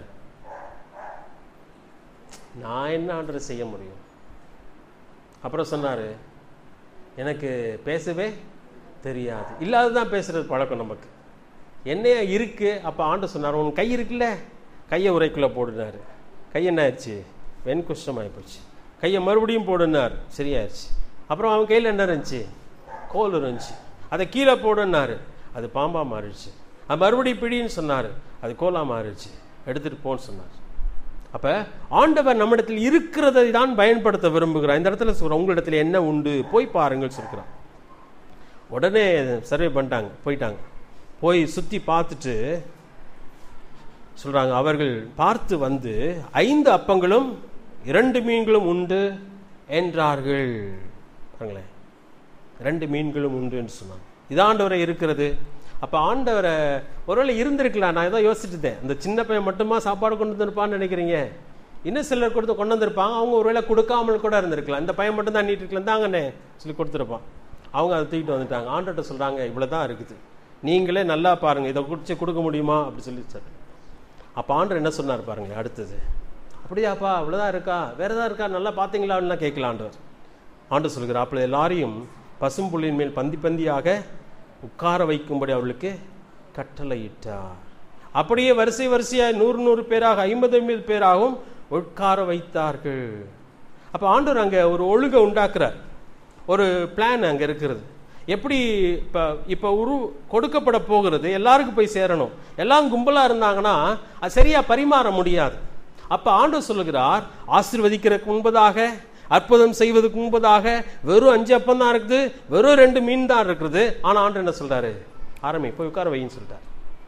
Speaker 1: நான் என்ன ஆண்டு செய்ய முடியும் அப்புறம் சொன்னார் எனக்கு பேசவே தெரியாது இல்லாததான் பேசுறது பழக்கம் நமக்கு என்னையா இருக்கு அப்போ ஆண்டு சொன்னார் உன் கை இருக்குல்ல கையை உரைக்குள்ளே போடுனாரு கை என்ன ஆயிடுச்சு வெண்குஷ்டம் போச்சு கையை மறுபடியும் போடுனார் சரியாயிருச்சு அப்புறம் அவன் கையில் என்ன இருந்துச்சு கோல் இருந்துச்சு அதை கீழே போடுனாரு அது பாம்பா மாறிடுச்சு அது மறுபடியும் பிடின்னு சொன்னார் அது கோலா மாறிடுச்சு எடுத்துட்டு போன்னு சொன்னார் அப்ப ஆண்டவர் நம்மிடத்தில் இருக்கிறதை தான் பயன்படுத்த விரும்புகிறார் இந்த இடத்துல சொல்ற உங்களிடத்தில் என்ன உண்டு போய் பாருங்கள் சொல்கிறார் உடனே சர்வே பண்ணிட்டாங்க போயிட்டாங்க போய் சுத்தி பார்த்துட்டு சொல்றாங்க அவர்கள் பார்த்து வந்து ஐந்து அப்பங்களும் இரண்டு மீன்களும் உண்டு என்றார்கள் பாருங்களேன் ரெண்டு மீன்களும் உண்டு என்று சொன்னாங்க இது ஆண்டவரை இருக்கிறது அப்ப ஆண்டவரை ஒருவேளை இருந்திருக்கலாம் நான் ஏதோ யோசிச்சுட்டு இருந்தேன் அந்த சின்ன பையன் மட்டுமா சாப்பாடு கொண்டு வந்திருப்பான்னு நினைக்கிறீங்க இன்னும் சிலர் கொடுத்து கொண்டு வந்திருப்பாங்க அவங்க ஒருவேளை கொடுக்காமல் கூட இருந்திருக்கலாம் இந்த பையன் மட்டும் தான் நீட்டு இருக்கலாம் தாங்கண்ணே சொல்லி கொடுத்துருப்பான் அவங்க அதை தூக்கிட்டு வந்துட்டாங்க ஆண்டர்கிட்ட சொல்றாங்க இவ்வளவுதான் இருக்குது நீங்களே நல்லா பாருங்க இதை குடிச்சு கொடுக்க முடியுமா அப்படி சொல்லி சார் அப்போ ஆண்டர் என்ன சொன்னார் பாருங்க அடுத்தது அப்படியாப்பா அவ்வளோதான் இருக்கா வேற ஏதாவது இருக்கா நல்லா பார்த்தீங்களான்னு கேட்கல ஆண்டவர் ஆண்டவர் சொல்கிறார் அப்போ எல்லாரையும் பசும்புள்ளின் மேல் பந்தி பந்தியாக உட்கார வைக்கும்படி அவளுக்கு கட்டளையிட்டார் அப்படியே வரிசை வரிசையாக நூறு நூறு பேராக ஐம்பது ஐம்பது பேராகவும் உட்கார வைத்தார்கள் அப்போ ஆண்டவர் அங்கே ஒரு ஒழுங்கை உண்டாக்குறார் ஒரு பிளான் அங்கே இருக்கிறது எப்படி இப்போ இப்போ உரு கொடுக்கப்பட போகிறது எல்லாருக்கும் போய் சேரணும் எல்லாம் கும்பலாக இருந்தாங்கன்னா அது சரியாக பரிமாற முடியாது அப்போ ஆண்டவர் சொல்லுகிறார் ஆசீர்வதிக்கிறதுக்கு முன்பதாக அற்புதம் செய்வதற்கு முன்பதாக வெறும் அஞ்சு அப்பம் தான் இருக்குது வெறும் ரெண்டு மீன் தான் இருக்குது ஆனால் ஆண்டு என்ன சொல்றாரு ஆரம்பி போய் உட்கார வைன்னு சொல்லிட்டார்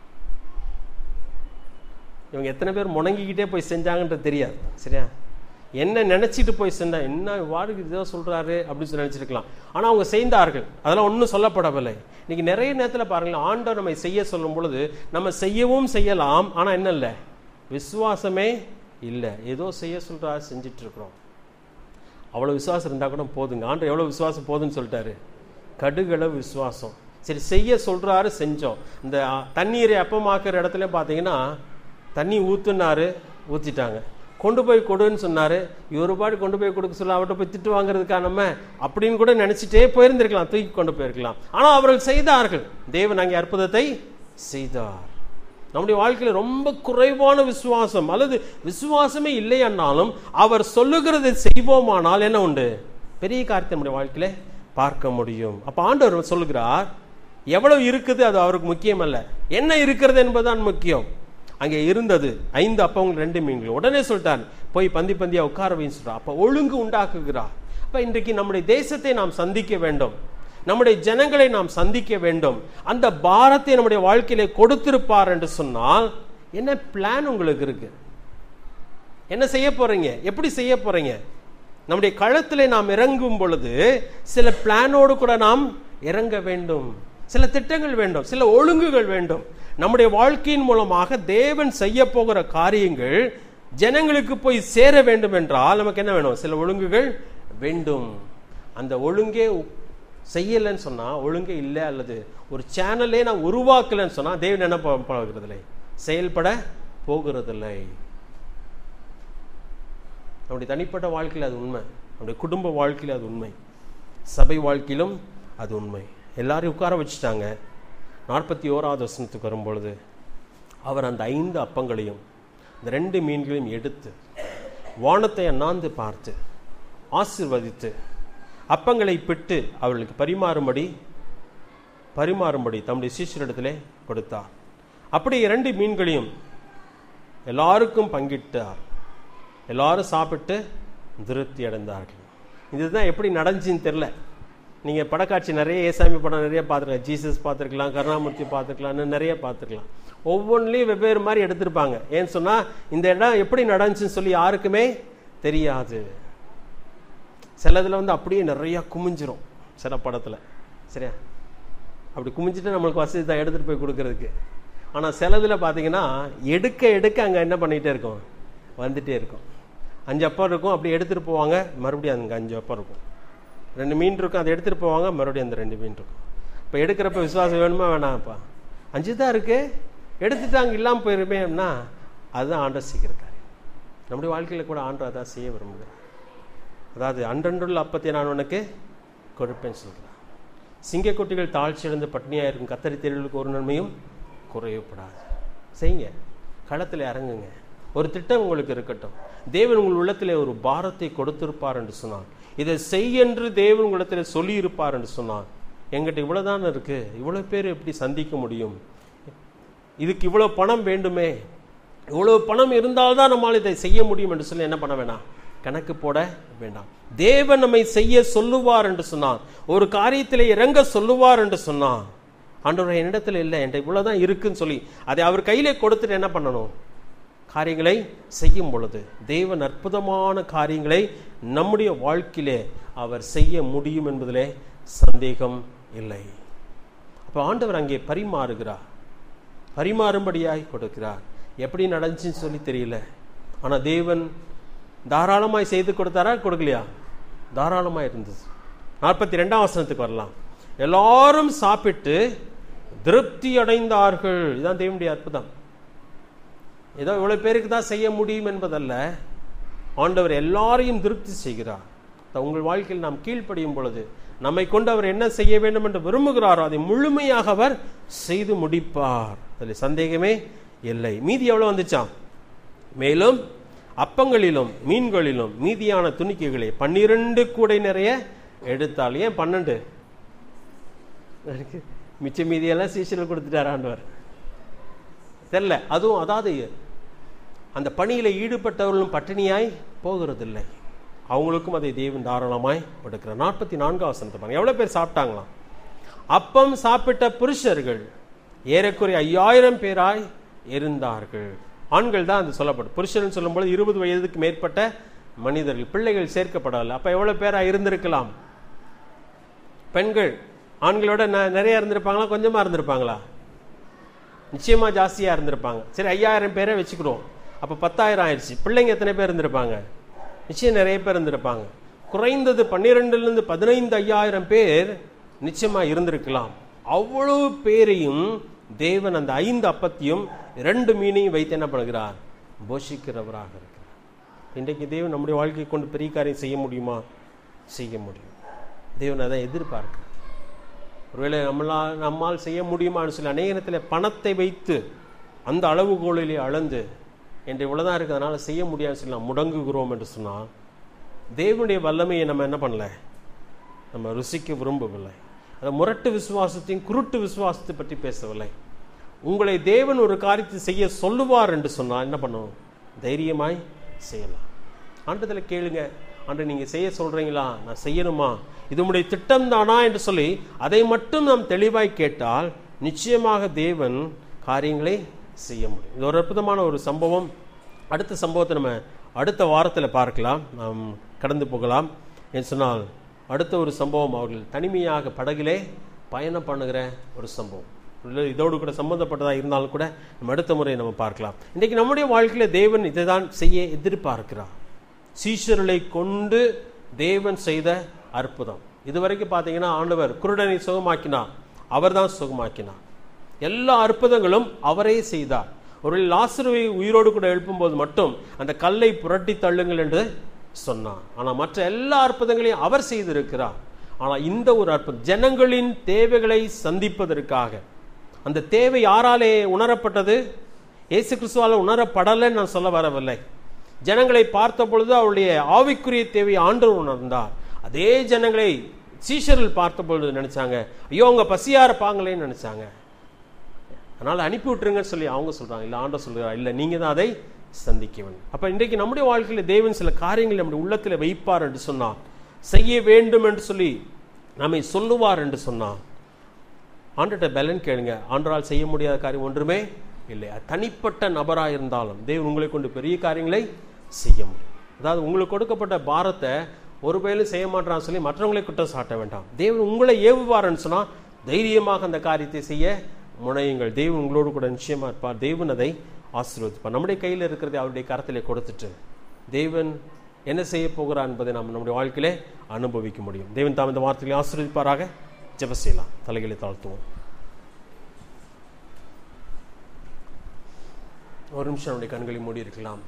Speaker 1: இவங்க எத்தனை பேர் முணங்கிக்கிட்டே போய் செஞ்சாங்கன்றது தெரியாது சரியா என்ன நினைச்சிட்டு போய் செஞ்சா என்ன வாடுக்கு இதோ சொல்றாரு அப்படின்னு சொல்லி நினைச்சிருக்கலாம் ஆனா அவங்க செய்தார்கள் அதெல்லாம் ஒன்றும் சொல்லப்படவில்லை இன்னைக்கு நிறைய நேரத்தில் பாருங்களேன் ஆண்டவர் நம்மை செய்ய சொல்லும் பொழுது நம்ம செய்யவும் செய்யலாம் ஆனா என்ன இல்லை விசுவாசமே இல்லை ஏதோ செய்ய சொல்றாரு செஞ்சிட்டு இருக்கிறோம் அவ்வளோ விசுவாசம் இருந்தால் கூட போதுங்க ஆண்டு எவ்வளோ விசுவாசம் போதுன்னு சொல்லிட்டாரு கடுகளவு விசுவாசம் சரி செய்ய சொல்றாரு செஞ்சோம் இந்த அ, தண்ணீரை அப்பமாக்குற இடத்துல பார்த்தீங்கன்னா தண்ணி ஊத்துனாரு ஊத்திட்டாங்க கொண்டு போய் கொடுன்னு சொன்னாரு இவர் பாட்டு கொண்டு போய் கொடுக்க சொல்ல அவர்கிட்ட போய் திட்டு வாங்குறதுக்கா நம்ம அப்படின்னு கூட நினைச்சிட்டே போயிருந்திருக்கலாம் தூக்கி கொண்டு போயிருக்கலாம் ஆனால் அவர்கள் செய்தார்கள் தேவன் அங்கே அற்புதத்தை செய்தார் நம்முடைய வாழ்க்கையில் ரொம்ப குறைவான விசுவாசம் அல்லது விசுவாசமே இல்லையானாலும் அவர் சொல்லுகிறதை செய்வோமானால் என்ன உண்டு பெரிய காரியத்தை நம்முடைய வாழ்க்கையில பார்க்க முடியும் அப்ப ஆண்டவர் சொல்லுகிறார் எவ்வளவு இருக்குது அது அவருக்கு முக்கியம் அல்ல என்ன இருக்கிறது என்பதுதான் முக்கியம் அங்கே இருந்தது ஐந்து அப்பவங்க ரெண்டு மீன்கள் உடனே சொல்லிட்டார் போய் பந்தி பந்தியா உட்கார வைன்னு சொல்றார் அப்ப ஒழுங்கு உண்டாக்குகிறார் அப்ப இன்றைக்கு நம்முடைய தேசத்தை நாம் சந்திக்க வேண்டும் நம்முடைய ஜனங்களை நாம் சந்திக்க வேண்டும் அந்த பாரத்தை நம்முடைய வாழ்க்கையிலே கொடுத்திருப்பார் என்று சொன்னால் என்ன பிளான் உங்களுக்கு இருக்கு என்ன செய்ய போறீங்க எப்படி செய்ய போறீங்க நம்முடைய களத்திலே நாம் இறங்கும் பொழுது சில பிளானோடு கூட நாம் இறங்க வேண்டும் சில திட்டங்கள் வேண்டும் சில ஒழுங்குகள் வேண்டும் நம்முடைய வாழ்க்கையின் மூலமாக தேவன் செய்ய போகிற காரியங்கள் ஜனங்களுக்கு போய் சேர வேண்டும் என்றால் நமக்கு என்ன வேணும் சில ஒழுங்குகள் வேண்டும் அந்த ஒழுங்கே உ- செய்யலைன்னு சொன்னா ஒழுங்கே இல்லை அல்லது ஒரு சேனலே நான் உருவாக்கலைன்னு சொன்னா தேவன் என்ன ப- போகிறதில்லை செயல்பட போகிறதில்லை நம்முடைய தனிப்பட்ட வாழ்க்கையில் அது உண்மை நம்முடைய குடும்ப வாழ்க்கையில் அது உண்மை சபை வாழ்க்கையிலும் அது உண்மை எல்லாரையும் உட்கார வச்சுட்டாங்க நாற்பத்தி ஓராவது வசனத்துக்கு வரும்பொழுது அவர் அந்த ஐந்து அப்பங்களையும் இந்த ரெண்டு மீன்களையும் எடுத்து வானத்தை அண்ணாந்து பார்த்து ஆசீர்வதித்து அப்பங்களை பிட்டு அவர்களுக்கு பரிமாறும்படி பரிமாறும்படி தம்முடைய சீஷரிடத்திலே கொடுத்தார் அப்படி இரண்டு மீன்களையும் எல்லாருக்கும் பங்கிட்டார் எல்லாரும் சாப்பிட்டு திருப்தி அடைந்தார்கள் இதுதான் எப்படி நடந்துச்சுன்னு தெரில நீங்கள் படக்காட்சி நிறைய ஏசாமி படம் நிறைய பார்த்துருக்கலாம் ஜீசஸ் பார்த்துருக்கலாம் கருணாமூர்த்தி பார்த்துருக்கலாம்னு நிறைய பார்த்துருக்கலாம் ஒவ்வொன்றிலையும் வெவ்வேறு மாதிரி எடுத்திருப்பாங்க ஏன்னு சொன்னால் இந்த இடம் எப்படி நடந்துச்சுன்னு சொல்லி யாருக்குமே தெரியாது சிலதில் வந்து அப்படியே நிறையா குமிஞ்சிரும் சில படத்தில் சரியா அப்படி குமிஞ்சிட்டு நம்மளுக்கு வசதி தான் எடுத்துகிட்டு போய் கொடுக்கறதுக்கு ஆனால் சிலதில் பார்த்தீங்கன்னா எடுக்க எடுக்க அங்கே என்ன பண்ணிகிட்டே இருக்கும் வந்துட்டே இருக்கும் அஞ்சு அப்பம் இருக்கும் அப்படி எடுத்துகிட்டு போவாங்க மறுபடியும் அங்கே அஞ்சு அப்பம் இருக்கும் ரெண்டு மீன் இருக்கும் அதை எடுத்துகிட்டு போவாங்க மறுபடியும் அந்த ரெண்டு மீன் இருக்கும் இப்போ எடுக்கிறப்ப விசுவாசம் வேணுமா வேணாம்ப்பா அஞ்சு தான் இருக்கு எடுத்துட்டு அங்கே இல்லாமல் போயிருமே அப்படின்னா அதுதான் ஆண்டர் செய்கிற காரியம் நம்முடைய வாழ்க்கையில் கூட ஆண்டர் அதான் செய்ய விரும்புகிறார் அதாவது அன்றன்றுள்ள அப்பத்தை நான் உனக்கு கொடுப்பேன்னு சொல்கிறான் சிங்கக்குட்டிகள் தாழ்ச்சியடைந்து பட்னியாக இருக்கும் கத்தரி தெருவுக்கு ஒரு நன்மையும் குறையப்படாது செய்யுங்க களத்தில் இறங்குங்க ஒரு திட்டம் உங்களுக்கு இருக்கட்டும் தேவன் உங்கள் உள்ளத்திலே ஒரு பாரத்தை கொடுத்திருப்பார் என்று சொன்னான் இதை செய் என்று தேவன் உங்களிடத்தில் சொல்லி இருப்பார் என்று சொன்னான் எங்கிட்ட இவ்வளவுதான் இருக்கு இவ்வளவு பேர் எப்படி சந்திக்க முடியும் இதுக்கு இவ்வளவு பணம் வேண்டுமே இவ்வளவு பணம் இருந்தால்தான் நம்மால் இதை செய்ய முடியும் என்று சொல்லி என்ன பண்ண வேணாம் கணக்கு போட வேண்டாம் தேவன் நம்மை செய்ய சொல்லுவார் என்று சொன்னான் ஒரு காரியத்திலே இறங்க சொல்லுவார் என்று சொன்னான் ஆண்டவர் என்னிடத்துல இல்லை என்கிட்ட இவ்வளவுதான் இருக்குன்னு சொல்லி அதை அவர் கையிலே கொடுத்துட்டு என்ன பண்ணணும் காரியங்களை செய்யும் பொழுது தேவன் அற்புதமான காரியங்களை நம்முடைய வாழ்க்கையிலே அவர் செய்ய முடியும் என்பதிலே சந்தேகம் இல்லை அப்போ ஆண்டவர் அங்கே பரிமாறுகிறார் பரிமாறும்படியாய் கொடுக்கிறார் எப்படி நடந்துச்சுன்னு சொல்லி தெரியல ஆனா தேவன் தாராளமாய் செய்து கொடுத்தாரா கொடுக்கலையா தாராளமாய் இருந்தது நாற்பத்தி ரெண்டாம் வசனத்துக்கு வரலாம் எல்லாரும் சாப்பிட்டு திருப்தி அடைந்தார்கள் இதுதான் தேவனுடைய அற்புதம் ஏதோ இவ்வளவு பேருக்கு தான் செய்ய முடியும் என்பதல்ல ஆண்டவர் எல்லாரையும் திருப்தி செய்கிறார் த- உங்கள் வாழ்க்கையில் நாம் கீழ்ப்படியும் பொழுது நம்மை கொண்டு அவர் என்ன செய்ய வேண்டும் என்று விரும்புகிறாரோ அதை முழுமையாக அவர் செய்து முடிப்பார் அதில் சந்தேகமே இல்லை மீதி எவ்வளவு வந்துச்சாம் மேலும் அப்பங்களிலும் மீன்களிலும் மீதியான துணிக்கைகளை பன்னிரண்டு கூடை நிறைய எடுத்தால் ஏன் பன்னெண்டு மிச்ச மீதியெல்லாம் சீசனில் கொடுத்துட்டார் ஆண்டவர் தெரியல அதுவும் அதாவது அந்த பணியில ஈடுபட்டவர்களும் பட்டினியாய் போகிறதில்லை அவங்களுக்கும் அதை தேவன் தாராளமாய் கொடுக்கிறார் நாற்பத்தி நான்காம் வசனத்தை பாருங்க எவ்வளவு பேர் சாப்பிட்டாங்களாம் அப்பம் சாப்பிட்ட புருஷர்கள் ஏறக்குறைய ஐயாயிரம் பேராய் இருந்தார்கள் ஆண்கள் தான் அது சொல்லப்படும் புருஷர்கள் சொல்லும்போது இருபது வயதுக்கு மேற்பட்ட மனிதர்கள் பிள்ளைகள் சேர்க்கப்படவில்லை அப்ப எவ்வளவு பேரா இருந்திருக்கலாம் பெண்கள் ஆண்களோட ந- நிறைய இருந்திருப்பாங்களா கொஞ்சமா இருந்திருப்பாங்களா நிச்சயமா ஜாஸ்தியா இருந்திருப்பாங்க சரி ஐயாயிரம் பேரை வச்சுக்கிறோம் அப்ப பத்தாயிரம் ஆயிடுச்சு பிள்ளைங்க எத்தனை பேர் இருந்திருப்பாங்க நிச்சயம் நிறைய பேர் இருந்திருப்பாங்க குறைந்தது பன்னிரெண்டுல இருந்து பதினைந்து ஐயாயிரம் பேர் நிச்சயமா இருந்திருக்கலாம் அவ்வளவு பேரையும் தேவன் அந்த ஐந்து அப்பத்தையும் இரண்டு மீனையும் வைத்து என்ன பண்ணுகிறார் போஷிக்கிறவராக இருக்கிறார் இன்றைக்கு தேவன் நம்முடைய வாழ்க்கையை கொண்டு பெரிய காரியம் செய்ய முடியுமா செய்ய முடியும் தேவன் அதை எதிர்பார்க்கிறார் ஒருவேளை நம்மளால் நம்மால் செய்ய முடியுமான்னு சொல்லி அநேக நேரத்தில் பணத்தை வைத்து அந்த அளவுகோலிலே அளந்து என்று இவ்வளோதான் இருக்குது அதனால் செய்ய முடியாதுன்னு சொல்லி நாம் முடங்குகிறோம் என்று சொன்னால் தேவனுடைய வல்லமையை நம்ம என்ன பண்ணல நம்ம ருசிக்க விரும்பவில்லை அந்த முரட்டு விசுவாசத்தையும் குருட்டு விசுவாசத்தை பற்றி பேசவில்லை உங்களை தேவன் ஒரு காரியத்தை செய்ய சொல்லுவார் என்று சொன்னால் என்ன பண்ணணும் தைரியமாய் செய்யலாம் ஆண்டதில் கேளுங்க ஆண்டு நீங்கள் செய்ய சொல்கிறீங்களா நான் செய்யணுமா இது உடைய திட்டம் தானா என்று சொல்லி அதை மட்டும் நாம் தெளிவாய் கேட்டால் நிச்சயமாக தேவன் காரியங்களை செய்ய முடியும் இது ஒரு அற்புதமான ஒரு சம்பவம் அடுத்த சம்பவத்தை நம்ம அடுத்த வாரத்தில் பார்க்கலாம் நாம் கடந்து போகலாம் என்று சொன்னால் அடுத்த ஒரு சம்பவம் அவர்கள் தனிமையாக படகிலே பயணம் பண்ணுகிற ஒரு சம்பவம் இல்லை, இதோடு கூட சம்பந்தப்பட்டதாக இருந்தாலும் கூட நம்ம அடுத்த முறை நம்ம பார்க்கலாம் இன்றைக்கு நம்முடைய வாழ்க்கையில் தேவன் இதை தான் செய்ய எதிர்பார்க்கிறார் சீஷர்களை கொண்டு தேவன் செய்த அற்புதம் இதுவரைக்கும் பார்த்தீங்கன்னா ஆண்டவர் குருடனை சுகமாக்கினார் அவர்தான் சுகமாக்கினார் எல்லா அற்புதங்களும் அவரே செய்தார் ஒரு லாசருவை உயிரோடு கூட எழுப்பும்போது மட்டும் அந்த கல்லை புரட்டி தள்ளுங்கள் என்று சொன்னார் ஆனால் மற்ற எல்லா அற்புதங்களையும் அவர் செய்திருக்கிறார் ஆனால் இந்த ஒரு அற்புதம் ஜனங்களின் தேவைகளை சந்திப்பதற்காக அந்த தேவை யாராலே உணரப்பட்டது இயேசு கிறிஸ்துவால் உணரப்படலைன்னு நான் சொல்ல வரவில்லை ஜனங்களை பார்த்த பொழுது அவருடைய ஆவிக்குரிய தேவையை ஆண்டவர் உணர்ந்தார் அதே ஜனங்களை சீஷர்கள் பார்த்த பொழுது நினைச்சாங்க ஐயோ அவங்க பசியா இருப்பாங்களேன்னு நினைச்சாங்க அதனால அனுப்பி விட்டுருங்கன்னு சொல்லி அவங்க சொல்றாங்க இல்ல ஆண்டவர் சொல்றாங்க இல்ல நீங்க தான் அதை சந்திக்க வேண்டும் அப்ப இன்றைக்கு நம்முடைய வாழ்க்கையில தேவன் சில காரியங்களை நம்முடைய உள்ளத்துல வைப்பார் என்று சொன்னார் செய்ய வேண்டும் என்று சொல்லி நம்மை சொல்லுவார் என்று சொன்னார் ஆண்டுகிட்ட பலன் கேளுங்க ஆண்டரால் செய்ய முடியாத காரியம் ஒன்றுமே இல்லை அது தனிப்பட்ட நபராக இருந்தாலும் தேவன் உங்களை கொண்டு பெரிய காரியங்களை செய்ய முடியும் அதாவது உங்களுக்கு கொடுக்கப்பட்ட பாரத்தை ஒரு பேரும் செய்ய மாட்டான்னு சொல்லி மற்றவங்களை குற்றம் சாட்ட வேண்டாம் தேவன் உங்களை ஏவுவார்னு சொன்னால் தைரியமாக அந்த காரியத்தை செய்ய முனையுங்கள் தேவன் உங்களோடு கூட நிச்சயமா இருப்பார் தேவன் அதை ஆசீர்வதிப்பார் நம்முடைய கையில் இருக்கிறதை அவருடைய கரத்திலே கொடுத்துட்டு தேவன் என்ன செய்ய போகிறார் என்பதை நாம் நம்முடைய வாழ்க்கையிலே அனுபவிக்க முடியும் தேவன் தாம் இந்த வார்த்தைகளை ஆசீர்வதிப்பாராக ஜெப செய்யலாம் தலைகளை தாழ்த்துவோம் ஒரு நிமிஷம் நம்முடைய கண்களை மூடி இருக்கலாம்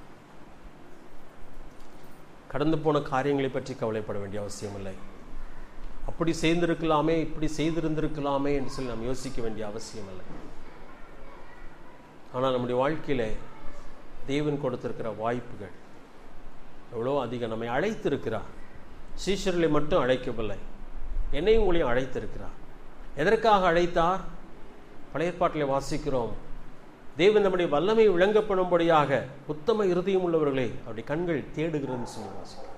Speaker 1: கடந்து போன காரியங்களை பற்றி கவலைப்பட வேண்டிய அவசியம் இல்லை அப்படி செய்திருக்கலாமே இப்படி செய்திருந்திருக்கலாமே என்று சொல்லி நாம் யோசிக்க வேண்டிய அவசியம் இல்லை ஆனால் நம்முடைய வாழ்க்கையில தேவன் கொடுத்திருக்கிற வாய்ப்புகள் எவ்வளோ அதிகம் நம்மை அழைத்திருக்கிறார் சீஷர்களை மட்டும் அழைக்கவில்லை என்னையும் உங்களையும் அழைத்திருக்கிறார் எதற்காக அழைத்தார் பழைய ஏற்பாட்டில் வாசிக்கிறோம் தேவன் நம்முடைய வல்லமை விளங்கப்படும்படியாக உத்தம இருதயம் உள்ளவர்களை அவருடைய கண்கள் தேடுகிறதுன்னு சொல்லி வாசிக்கிறோம்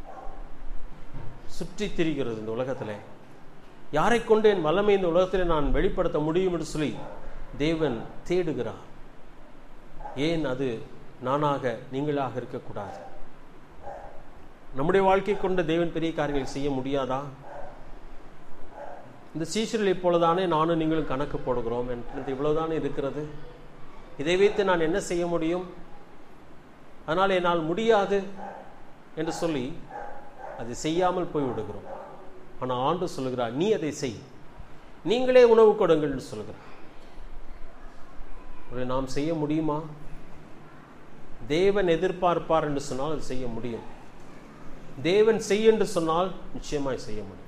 Speaker 1: சுற்றி திரிகிறது இந்த உலகத்திலே யாரை கொண்டு என் வல்லமை இந்த உலகத்திலே நான் வெளிப்படுத்த முடியும் என்று சொல்லி தேவன் தேடுகிறார் ஏன் அது நானாக நீங்களாக இருக்கக்கூடாது நம்முடைய வாழ்க்கை கொண்டு தேவன் பெரிய காரியங்களை செய்ய முடியாதா இந்த சீசர்களைப் போலதானே நானும் நீங்களும் கணக்கு போடுகிறோம் என்று இவ்வளவுதானே இருக்கிறது இதை வைத்து நான் என்ன செய்ய முடியும் அதனால் என்னால் முடியாது என்று சொல்லி அதை செய்யாமல் போய் விடுகிறோம் ஆனால் ஆண்டு சொல்லுகிறார் நீ அதை செய் நீங்களே உணவு கொடுங்கள் என்று சொல்லுகிறார் ஒரு நாம் செய்ய முடியுமா தேவன் எதிர்பார்ப்பார் என்று சொன்னால் அது செய்ய முடியும் தேவன் செய் என்று சொன்னால் நிச்சயமாய் செய்ய முடியும்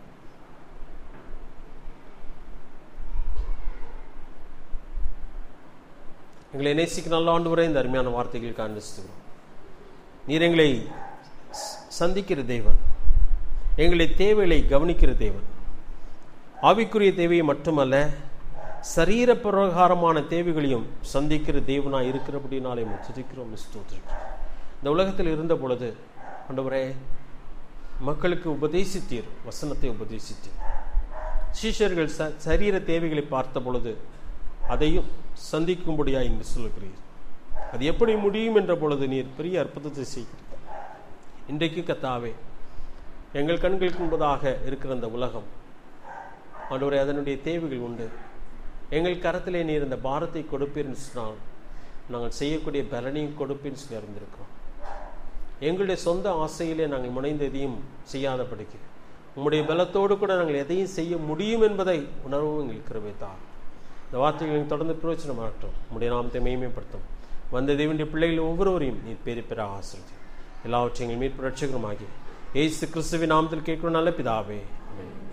Speaker 1: எங்களை நேசிக்க நல்ல ஆண்டு வரை இந்த அருமையான வார்த்தைகள் காண்பிச்சுகிறோம் நீர் எங்களை ச- சந்திக்கிற தேவன் எங்களை தேவைகளை கவனிக்கிற தேவன் ஆவிக்குரிய தேவையை மட்டுமல்ல சரீர பிரகாரமான தேவைகளையும் சந்திக்கிற தேவனாய் இருக்கிறபடினாலே துதிக்கிறோம் ஸ்தோத்திரிக்கிறோம் இந்த உலகத்தில் இருந்த பொழுது ஆண்டவரே மக்களுக்கு உபதேசித்தீர் வசனத்தை உபதேசித்தீர் சீஷர்கள் ச சரீர தேவைகளை பார்த்த பொழுது அதையும் சந்திக்கும்படியாய் என்று சொல்லுகிறீர் அது எப்படி முடியும் என்ற பொழுது நீர் பெரிய அற்புதத்தை செய்கிறீர் இன்றைக்கு கத்தாவே எங்கள் கண்களுக்கு முன்பதாக இருக்கிற அந்த உலகம் ஆண்டவரே அதனுடைய தேவைகள் உண்டு எங்கள் கரத்திலே நீர் இந்த பாரத்தை கொடுப்பீர்னு சொன்னால் நாங்கள் செய்யக்கூடிய பலனையும் கொடுப்பீர்னு சொல்லி அறிந்திருக்கிறோம் எங்களுடைய சொந்த ஆசையிலே நாங்கள் முனைந்து எதையும் செய்யாதபடிக்கு உம்முடைய பலத்தோடு கூட நாங்கள் எதையும் செய்ய முடியும் என்பதை உணர்வும் எங்களுக்கு கிருபைத்தார் இந்த வார்த்தைகளை தொடர்ந்து பிரயோஜனமாகட்டும் உம்முடைய நாமத்தை மேன்மைப்படுத்தும் வந்த தேவனுடைய பிள்ளைகள் ஒவ்வொருவரையும் நீர் பேரு பெற ஆசிரியர் எல்லாவற்றையும் எங்கள் மீட்பு ரட்சகருமாகி ஏசு கிறிஸ்துவின் நாமத்தில் கேட்கணும் நல்ல பிதாவே ஆமென்